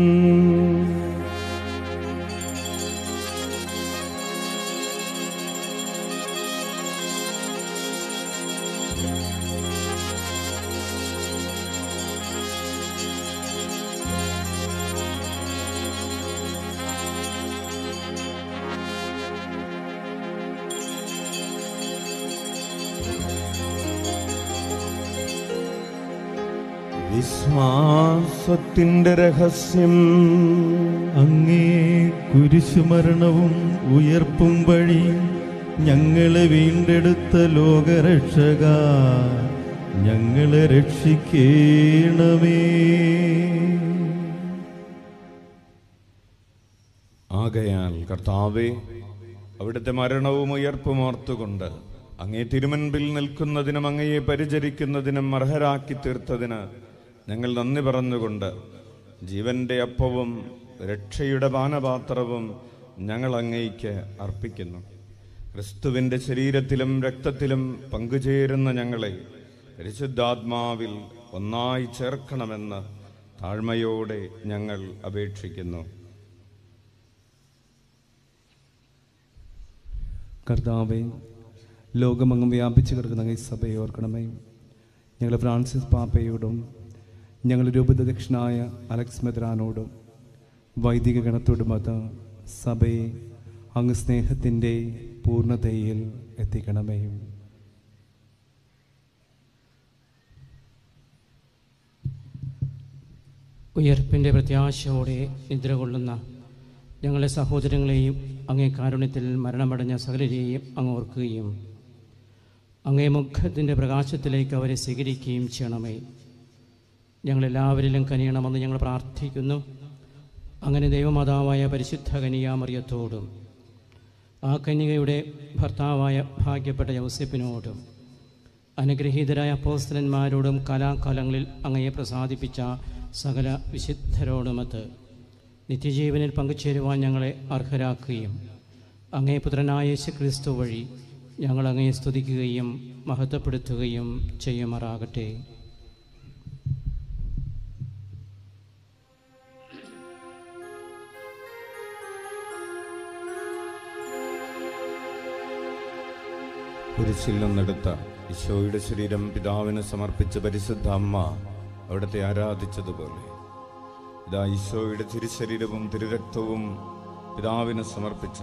വിശ്വാസത്തിന്റെ രഹസ്യം അങ്ങേ കുരിശുമരണവും ഉയർപ്പും വഴി ഞങ്ങളെ വീണ്ടെടുത്ത ലോകരക്ഷക ഞങ്ങളെ രക്ഷിക്കേണമേ ആകയാൽ കർത്താവെ അവിടുത്തെ മരണവും ഉയർപ്പും ഓർത്തുകൊണ്ട് അങ്ങേ തിരുമൻപിൽ നിൽക്കുന്നതിനും അങ്ങയെ പരിചരിക്കുന്നതിനും അർഹരാക്കി തീർത്തതിന് ഞങ്ങൾ നന്ദി പറഞ്ഞുകൊണ്ട് ജീവന്റെ അപ്പവും രക്ഷയുടെ പാനപാത്രവും ഞങ്ങൾ അങ്ങയ്ക്ക് അർപ്പിക്കുന്നു ക്രിസ്തുവിന്റെ ശരീരത്തിലും രക്തത്തിലും പങ്കുചേരുന്ന ഞങ്ങളെ പരിശുദ്ധാത്മാവിൽ ഒന്നായി ചേർക്കണമെന്ന് താഴ്മയോടെ ഞങ്ങൾ അപേക്ഷിക്കുന്നു കർത്താവെ ലോകമെങ്ങും വ്യാപിച്ചു കിടക്കുന്ന ഈ സഭയെ ഓർക്കണമേ ഞങ്ങൾ ഫ്രാൻസിസ് പാപ്പയോടും ഞങ്ങൾ രൂപദക്ഷിണായ അലക്സ് മെദ്രാനോടും വൈദിക ഗണത്തോടും അത് സഭയെ അങ്ങ് സ്നേഹത്തിൻ്റെ പൂർണ്ണതയിൽ എത്തിക്കണമേ ഉയർപ്പിൻ്റെ പ്രത്യാശയോടെ നിദ്ര കൊള്ളുന്ന ഞങ്ങളുടെ സഹോദരങ്ങളെയും അങ്ങേ കാരുണ്യത്തിൽ മരണമടഞ്ഞ സകലരെയും അങ്ങ് ഓർക്കുകയും അങ്ങേ മുഖത്തിൻ്റെ പ്രകാശത്തിലേക്ക് അവരെ സ്വീകരിക്കുകയും ചെയ്യണമേ ഞങ്ങളെല്ലാവരിലും കനിയണമെന്ന് ഞങ്ങൾ പ്രാർത്ഥിക്കുന്നു അങ്ങനെ ദൈവമാതാവായ പരിശുദ്ധ കനിയാമറിയത്തോടും ആ കന്യകയുടെ ഭർത്താവായ ഭാഗ്യപ്പെട്ട യൗസഫിനോടും അനുഗ്രഹീതരായ അപ്പോസ്തലന്മാരോടും കലാകാലങ്ങളിൽ അങ്ങയെ പ്രസാദിപ്പിച്ച സകല വിശുദ്ധരോടുമത്ത് നിത്യജീവനിൽ പങ്കുചേരുവാൻ ഞങ്ങളെ അർഹരാക്കുകയും അങ്ങേ പുത്രനായ യേശു ക്രിസ്തു വഴി ഞങ്ങൾ അങ്ങയെ സ്തുതിക്കുകയും മഹത്വപ്പെടുത്തുകയും ചെയ്യുമാറാകട്ടെ കുരിശിൽ നിന്നെടുത്ത ഈശോയുടെ ശരീരം പിതാവിന് സമർപ്പിച്ച പരിശുദ്ധ അമ്മ അവിടുത്തെ ആരാധിച്ചതുപോലെ ഇതാ ഈശോയുടെ തിരുശരീരവും തിരുരക്തവും പിതാവിന് സമർപ്പിച്ച്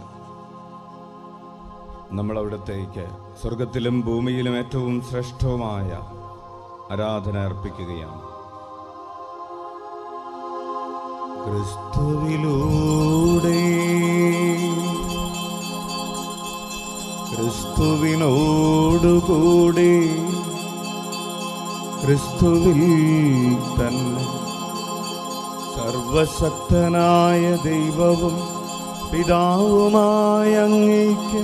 നമ്മൾ അവിടത്തേക്ക് സ്വർഗത്തിലും ഭൂമിയിലും ഏറ്റവും ശ്രേഷ്ഠവുമായ ആരാധന അർപ്പിക്കുകയാണ് ക്രിസ്തുവിലൂടെ ക്രിസ്തുവിനോടുകൂടി ക്രിസ്തുവിൽ തന്നെ സർവശക്തനായ ദൈവവും പിതാവുമായ അങ്ങേക്ക്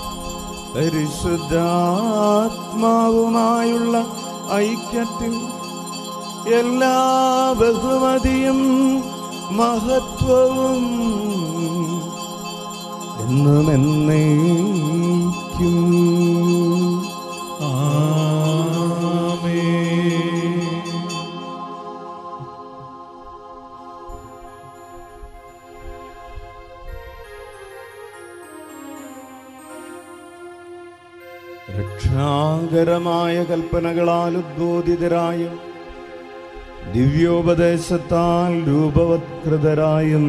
പരിശുദ്ധാത്മാവുമായുള്ള ഐക്യത്തിൽ എല്ലാ ബഹുമതിയും മഹത്വവും എന്നും എന്നേക്കും രക്ഷാകരമായ കൽപ്പനകളാൽ ഉദ്ബോധിതരായും ദിവ്യോപദേശത്താൽ രൂപവത്കൃതരായും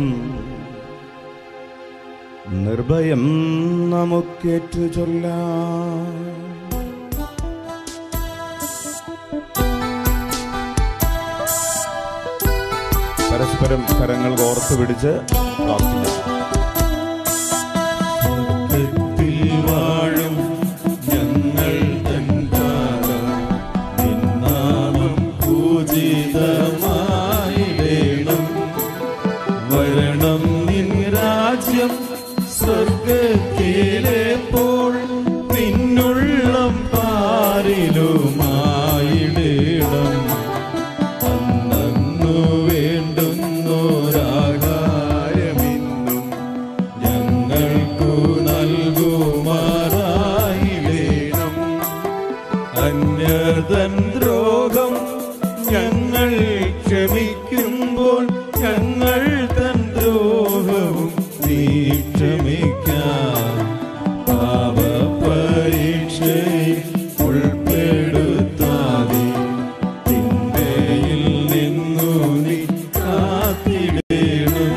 നിർഭയം നമുക്കേറ്റു ചൊല്ലാം പരസ്പരം കരങ്ങൾ കോർത്തു പിടിച്ച് പ്രാർത്ഥിക്കാം സ്വർഗ്ഗത്തിൽ വാഴും ഞങ്ങൾ തൻ താരം നിന്നാമം പൂജിതമായിടേണം വരണം നിൻ രാജ്യം സ്വർഗത്തിലെപ്പോൾ നിന്നുള്ളം പാരിലുമായിടേണം അന്നു വേണ്ടുന്നോരാകാരമിന്നും ഞങ്ങൾക്കു നൽകുമാറായിടേണം അന്യതൻ ദ്രോഹം ഞങ്ങൾ ക്ഷമിക്കുമ്പോൾ ഞങ്ങൾ തൻ ദ്രോഹവും നീ ക്ഷമിക്കാം പാപപരീക്ഷയിൽ ഉൾപ്പെടുത്താതെ തിന്മയിൽ നിന്നു നീ കാത്തിടേണം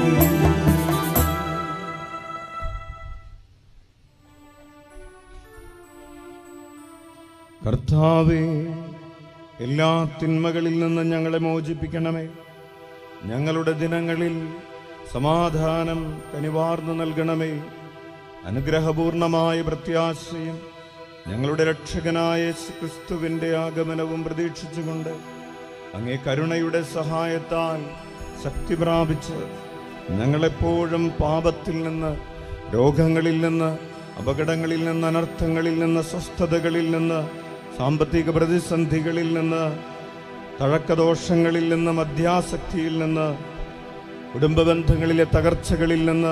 കർത്താവേ എല്ലാ തിന്മകളിൽ നിന്ന് ഞങ്ങളെ മോചിപ്പിക്കണമേ ഞങ്ങളുടെ ദിനങ്ങളിൽ സമാധാനം കനിവാർന്നു നൽകണമേ അനുഗ്രഹപൂർണമായ പ്രത്യാശയും ഞങ്ങളുടെ രക്ഷകനായ യേശു ക്രിസ്തുവിന്റെ ആഗമനവും പ്രതീക്ഷിച്ചുകൊണ്ട് അങ്ങേ കരുണയുടെ സഹായത്താൽ ശക്തി പ്രാപിച്ച് ഞങ്ങളെപ്പോഴും പാപത്തിൽ നിന്ന് രോഗങ്ങളിൽ നിന്ന് അപകടങ്ങളിൽ നിന്ന് അനർത്ഥങ്ങളിൽ നിന്ന് സ്വസ്ഥതകളിൽ നിന്ന് സാമ്പത്തിക പ്രതിസന്ധികളിൽ നിന്ന് തഴക്കദോഷങ്ങളിൽ നിന്ന് മദ്യാസക്തിയിൽ നിന്ന് കുടുംബ ബന്ധങ്ങളിലെ തകർച്ചകളിൽ നിന്ന്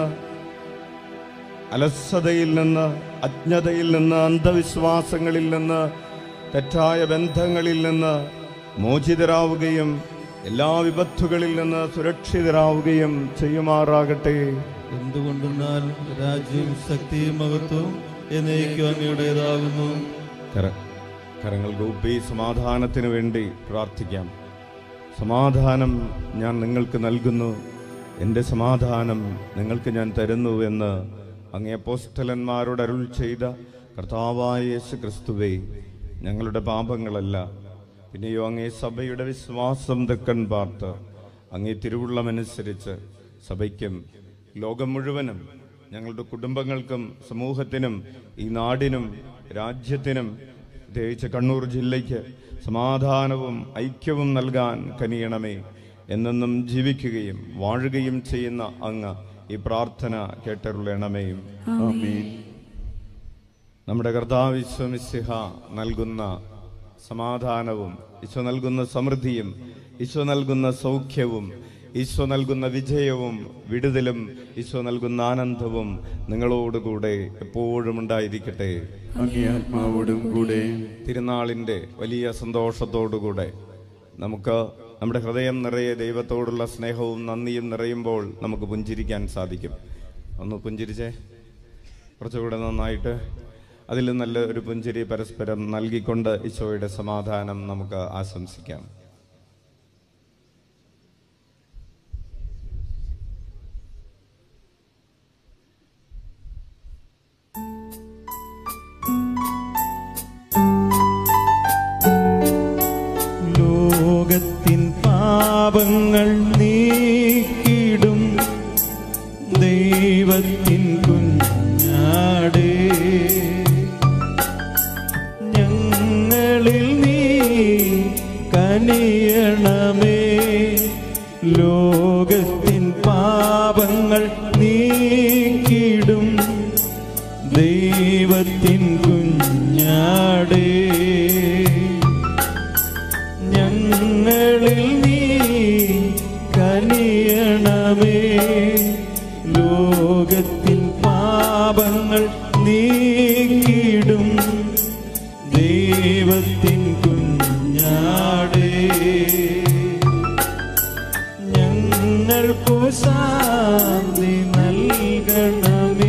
അലസതയിൽ നിന്ന് അജ്ഞതയിൽ നിന്ന് അന്ധവിശ്വാസങ്ങളിൽ നിന്ന് തെറ്റായ ബന്ധങ്ങളിൽ നിന്ന് മോചിതരാവുകയും എല്ലാ വിപത്തുകളിൽ നിന്ന് സുരക്ഷിതരാവുകയും ചെയ്യുമാറാകട്ടെ എന്തുകൊണ്ടെന്നാൽ രാജ്യം ശക്തിയും മഹത്വവും എന്നേക്കും അങ്ങയുടേതാകുന്നു കര കരങ്ങൾ കൂപ്പി സമാധാനത്തിന് വേണ്ടി പ്രാർത്ഥിക്കാം സമാധാനം ഞാൻ നിങ്ങൾക്ക് നൽകുന്നു എൻ്റെ സമാധാനം നിങ്ങൾക്ക് ഞാൻ തരുന്നു എന്ന് അങ്ങേ അപ്പോസ്തലന്മാരോട് അരുൾ ചെയ്ത കർത്താവായ യേശു ക്രിസ്തുവേ ഞങ്ങളുടെ പാപങ്ങളല്ല പിന്നെയോ അങ്ങേ സഭയുടെ വിശ്വാസം തെക്കൻ പാർത്ത് അങ്ങേ തിരുവുള്ളമനുസരിച്ച് സഭയ്ക്കും ലോകം മുഴുവനും ഞങ്ങളുടെ കുടുംബങ്ങൾക്കും സമൂഹത്തിനും ഈ നാടിനും രാജ്യത്തിനും പ്രത്യേകിച്ച് കണ്ണൂർ ജില്ലയ്ക്ക് സമാധാനവും ഐക്യവും നൽകാൻ കനിയണമേ എന്നെന്നും ജീവിക്കുകയും വാഴുകയും ചെയ്യുന്ന അങ്ങ് ഈ പ്രാർത്ഥന കേട്ടരുളണമേ ആമീൻ നമ്മുടെ കർത്താവ് ഈശോമിശിഹ നൽകുന്ന സമാധാനവും ഈശോ നൽകുന്ന സമൃദ്ധിയും ഈശോ നൽകുന്ന സൗഖ്യവും ഈശോ നൽകുന്ന വിജയവും വിടുതലും ഈശോ നൽകുന്ന ആനന്ദവും നിങ്ങളോടുകൂടെ എപ്പോഴും ഉണ്ടായിരിക്കട്ടെ അങ്ങേ ആത്മാവോടും കൂടെ തിരുനാളിൻ്റെ വലിയ സന്തോഷത്തോടുകൂടെ നമുക്ക് നമ്മുടെ ഹൃദയം നിറയെ ദൈവത്തോടുള്ള സ്നേഹവും നന്ദിയും നിറയുമ്പോൾ നമുക്ക് പുഞ്ചിരിക്കാൻ സാധിക്കും ഒന്ന് പുഞ്ചിരിച്ചേ കുറച്ചുകൂടെ നന്നായിട്ട് അതിൽ നല്ല ഒരു പുഞ്ചിരി പരസ്പരം നൽകിക്കൊണ്ട് ഈശോയുടെ സമാധാനം നമുക്ക് ആശംസിക്കാം ദൈവത്തിൻ കുഞ്ഞാടേ ഞങ്ങളിൽ നീ കനിയണമേ ലോകത്തിൻ പാപങ്ങൾ നീക്കിടും ദൈവത്തിൻ കുഞ്ഞാടേ ഞങ്ങളിൽ നീ കനിയണമേ ലോകത്തിൻ പാപങ്ങൾ നീക്കിടും ദൈവത്തിൻ കുഞ്ഞാടേ ഞങ്ങൾക്കു ശാന്തി നൽകണമേ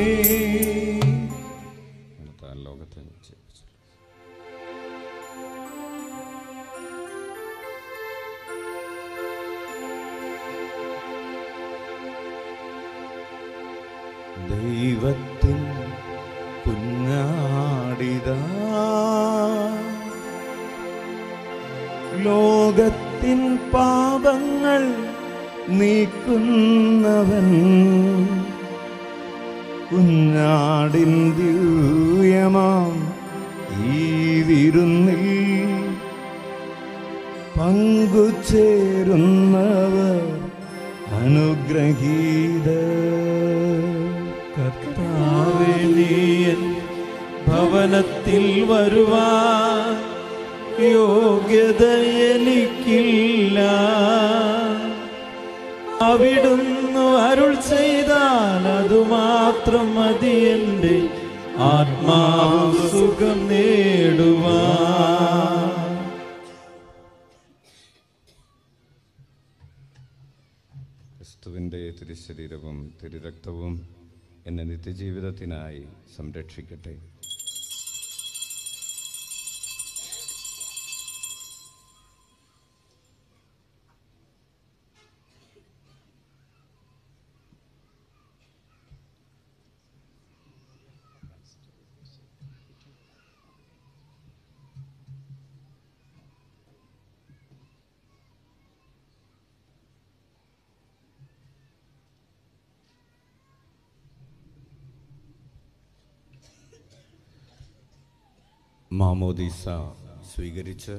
താൻ ലോകത്തെ നിശ്ചയിച്ചു ദൈവത്തിൻ കുഞ്ഞാടിതാ ലോകത്തിൻ പാപങ്ങൾ നീക്കുന്നവൻ കുഞ്ഞാടിൻ ദിവ്യമാം ഈ വിരുന്നിൽ പങ്കുചേരുന്നവർ അനുഗ്രഹീത കർത്താവേ നീയൻ ഭവനത്തിൽ വരുവാൻ യോഗ്യത എനിക്കില്ല അവിടുന്ന് അരുൾ ചെയ്താൽ അതുമാത്രം മതി എൻ്റെ ആത്മാവ് സുഖം നേടുവാൻ ക്രിസ്തുവിൻ്റെ തിരുശരീരവും തിരുരക്തവും എന്നെ നിത്യജീവിതത്തിനായി സംരക്ഷിക്കട്ടെ മാമോദീസ സ്വീകരിച്ച്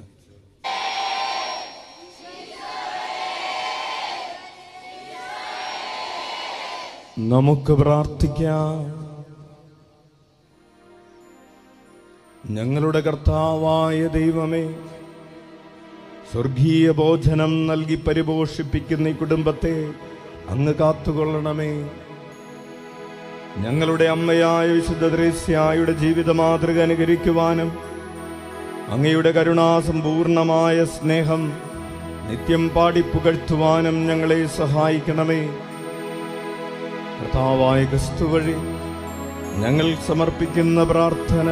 നമുക്ക് പ്രാർത്ഥിക്കാം ഞങ്ങളുടെ കർത്താവായ ദൈവമേ സ്വർഗീയ ഭോജനം നൽകി പരിപോഷിപ്പിക്കുന്ന ഈ കുടുംബത്തെ അങ്ങ് കാത്തുകൊള്ളണമേ ഞങ്ങളുടെ അമ്മയായ വിശുദ്ധ ദ്രേസ്യായുടെ ജീവിത മാതൃക അനുകരിക്കുവാനും അങ്ങയുടെ കരുണാസമ്പൂർണമായ സ്നേഹം നിത്യം പാടിപ്പുകഴ്ത്തുവാനും ഞങ്ങളെ സഹായിക്കണമേ കർത്താവായ ക്രിസ്തു വഴി ഞങ്ങൾ സമർപ്പിക്കുന്ന പ്രാർത്ഥന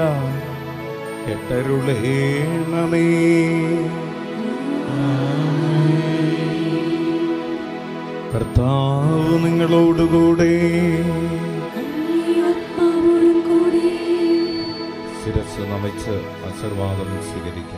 കെട്ടരുളേണമേ കർത്താവ് നിങ്ങളോടുകൂടെ ശിരസ് നമിച്ച് ആശീർവാദം സ്വീകരിക്കാം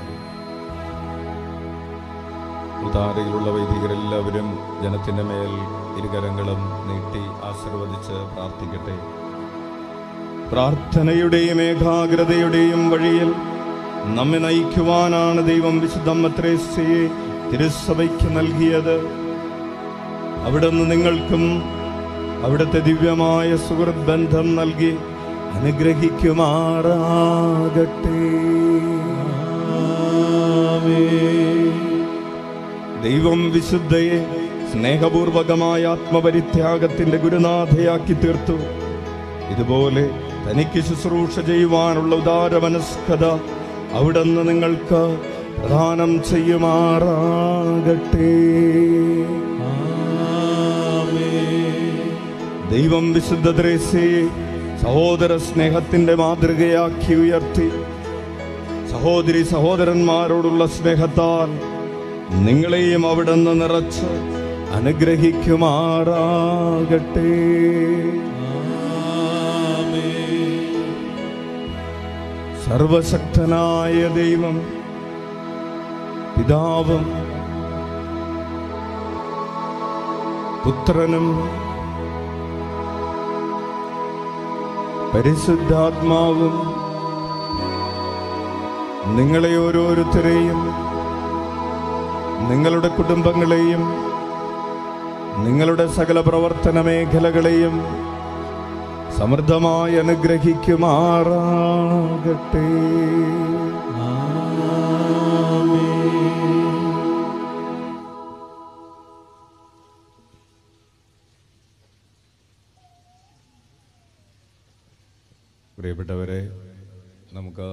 ഉദാരയിലുള്ള വൈദികരെല്ലാവരും ജനത്തിന്റെ മേൽ ഇരുകരങ്ങളും നീട്ടി ആശീർവദിച്ച് പ്രാർത്ഥിക്കട്ടെ പ്രാർത്ഥനയുടെയും ഏകാഗ്രതയുടെയും വഴിയിൽ നമ്മെ നയിക്കുവാനാണ് ദൈവം വിശുദ്ധമ്മത്രേസ്യയെ തിരുസഭയ്ക്ക് നൽകിയത് അവിടുന്ന് നിങ്ങൾക്കും അവിടുത്തെ ദിവ്യമായ സുഹൃത് ബന്ധം നൽകി അനുഗ്രഹിക്കുമാറാകട്ടെ ദൈവം വിശുദ്ധയെ സ്നേഹപൂർവകമായ ആത്മപരിത്യാഗത്തിന്റെ ഗുരുനാഥയാക്കി തീർത്തു ഇതുപോലെ തനിക്ക് ശുശ്രൂഷ ചെയ്യുവാനുള്ള ഉദാരമനസ്കത അവിടുന്ന് നിങ്ങൾക്ക് പ്രദാനം ചെയ്യുമാറാകട്ടെ ദൈവം വിശുദ്ധ ദ്രേസയെ സഹോദര സ്നേഹത്തിന്റെ മാതൃകയാക്കി ഉയർത്തി സഹോദരി സഹോദരന്മാരോടുള്ള സ്നേഹത്താൽ നിങ്ങളെയും അവിടുന്ന് നിറച്ച് അനുഗ്രഹിക്കുമാറാകട്ടെ സർവശക്തനായ ദൈവം പിതാവും പുത്രനും പരിശുദ്ധാത്മാവും നിങ്ങളെ ഓരോരുത്തരെയും നിങ്ങളുടെ കുടുംബങ്ങളെയും നിങ്ങളുടെ സകല പ്രവർത്തന മേഖലകളെയും സമൃദ്ധമായി അനുഗ്രഹിക്കുമാറാകട്ടെ പ്രിയപ്പെട്ടവരെ നമുക്ക്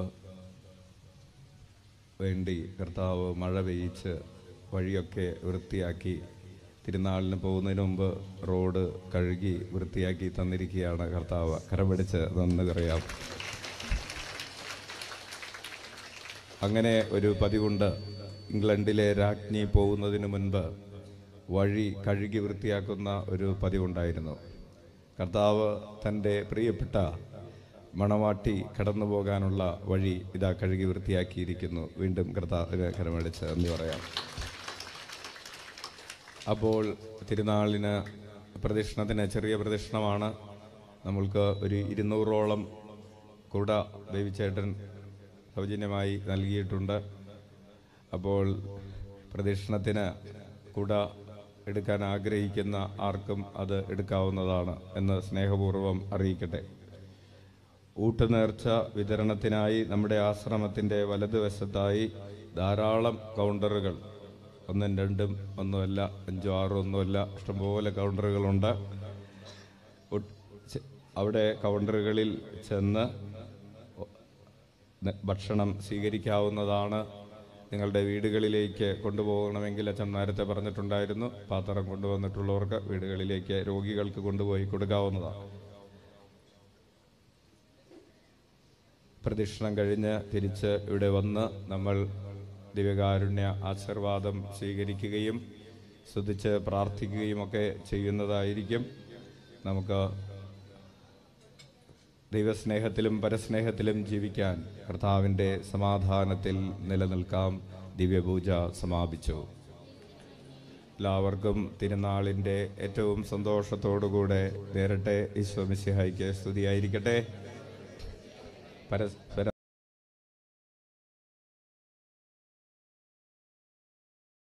വേണ്ടി കർത്താവ് മഴ പെയ്ച്ച് വഴിയൊക്കെ വൃത്തിയാക്കി തിരുനാളിന് പോകുന്നതിന് മുമ്പ് റോഡ് കഴുകി വൃത്തിയാക്കി തന്നിരിക്കുകയാണ് കർത്താവ് കരപിടിച്ച് നന്ദി പറയാം അങ്ങനെ ഒരു പതിവുണ്ട് ഇംഗ്ലണ്ടിലെ രാജ്ഞി പോകുന്നതിന് മുൻപ് വഴി കഴുകി വൃത്തിയാക്കുന്ന ഒരു പതിവുണ്ടായിരുന്നു കർത്താവ് തൻ്റെ പ്രിയപ്പെട്ട മണവാട്ടി കടന്നു പോകാനുള്ള വഴി ഇതാ കഴുകി വൃത്തിയാക്കിയിരിക്കുന്നു വീണ്ടും കർത്താവിന് കരമടിച്ച് നന്ദി പറയാം അപ്പോൾ തിരുനാളിന് പ്രദക്ഷിണത്തിന് ചെറിയ പ്രദക്ഷിണമാണ് നമ്മൾക്ക് ഒരു ഇരുന്നൂറോളം കുട ബേബിച്ചേട്ടൻ സൗജന്യമായി നൽകിയിട്ടുണ്ട് അപ്പോൾ പ്രദക്ഷിണത്തിന് കുട എടുക്കാൻ ആഗ്രഹിക്കുന്ന ആർക്കും അത് എടുക്കാവുന്നതാണ് എന്ന് സ്നേഹപൂർവ്വം അറിയിക്കട്ടെ ഊട്ടുനേർച്ച വിതരണത്തിനായി നമ്മുടെ ആശ്രമത്തിൻ്റെ വലതുവശത്തായി ധാരാളം കൗണ്ടറുകൾ ഒന്നും രണ്ടും ഒന്നുമല്ല അഞ്ചോ ആറോ ഒന്നുമല്ല ഇഷ്ടംപോലെ കൗണ്ടറുകളുണ്ട് ഒട്ട് ചെ- അവിടെ കൗണ്ടറുകളിൽ ചെന്ന് ന- ഭക്ഷണം സ്വീകരിക്കാവുന്നതാണ് നിങ്ങളുടെ വീടുകളിലേക്ക് കൊണ്ടുപോകണമെങ്കിൽ അച്ഛൻ നേരത്തെ പറഞ്ഞിട്ടുണ്ടായിരുന്നു പാത്രം കൊണ്ടുവന്നിട്ടുള്ളവർക്ക് വീടുകളിലേക്ക് രോഗികൾക്ക് കൊണ്ടുപോയി കൊടുക്കാവുന്നതാണ് പ്രദക്ഷിണം കഴിഞ്ഞ് തിരിച്ച് ഇവിടെ വന്ന് നമ്മൾ ദിവ്യകാരുണ്യ ആശീർവാദം സ്വീകരിക്കുകയും സ്തുതിച്ച് പ്രാർത്ഥിക്കുകയും ഒക്കെ ചെയ്യുന്നതായിരിക്കും നമുക്ക് ദൈവസ്നേഹത്തിലും പരസ്നേഹത്തിലും ജീവിക്കാൻ കർത്താവിൻ്റെ സമാധാനത്തിൽ നിലനിൽക്കാം ദിവ്യപൂജ സമാപിച്ചു എല്ലാവർക്കും തിരുനാളിൻ്റെ ഏറ്റവും സന്തോഷത്തോടുകൂടെ നേരട്ടെ ഈശ്വമിസിഹായിക്ക് സ്തുതിയായിരിക്കട്ടെ പരസ്പരം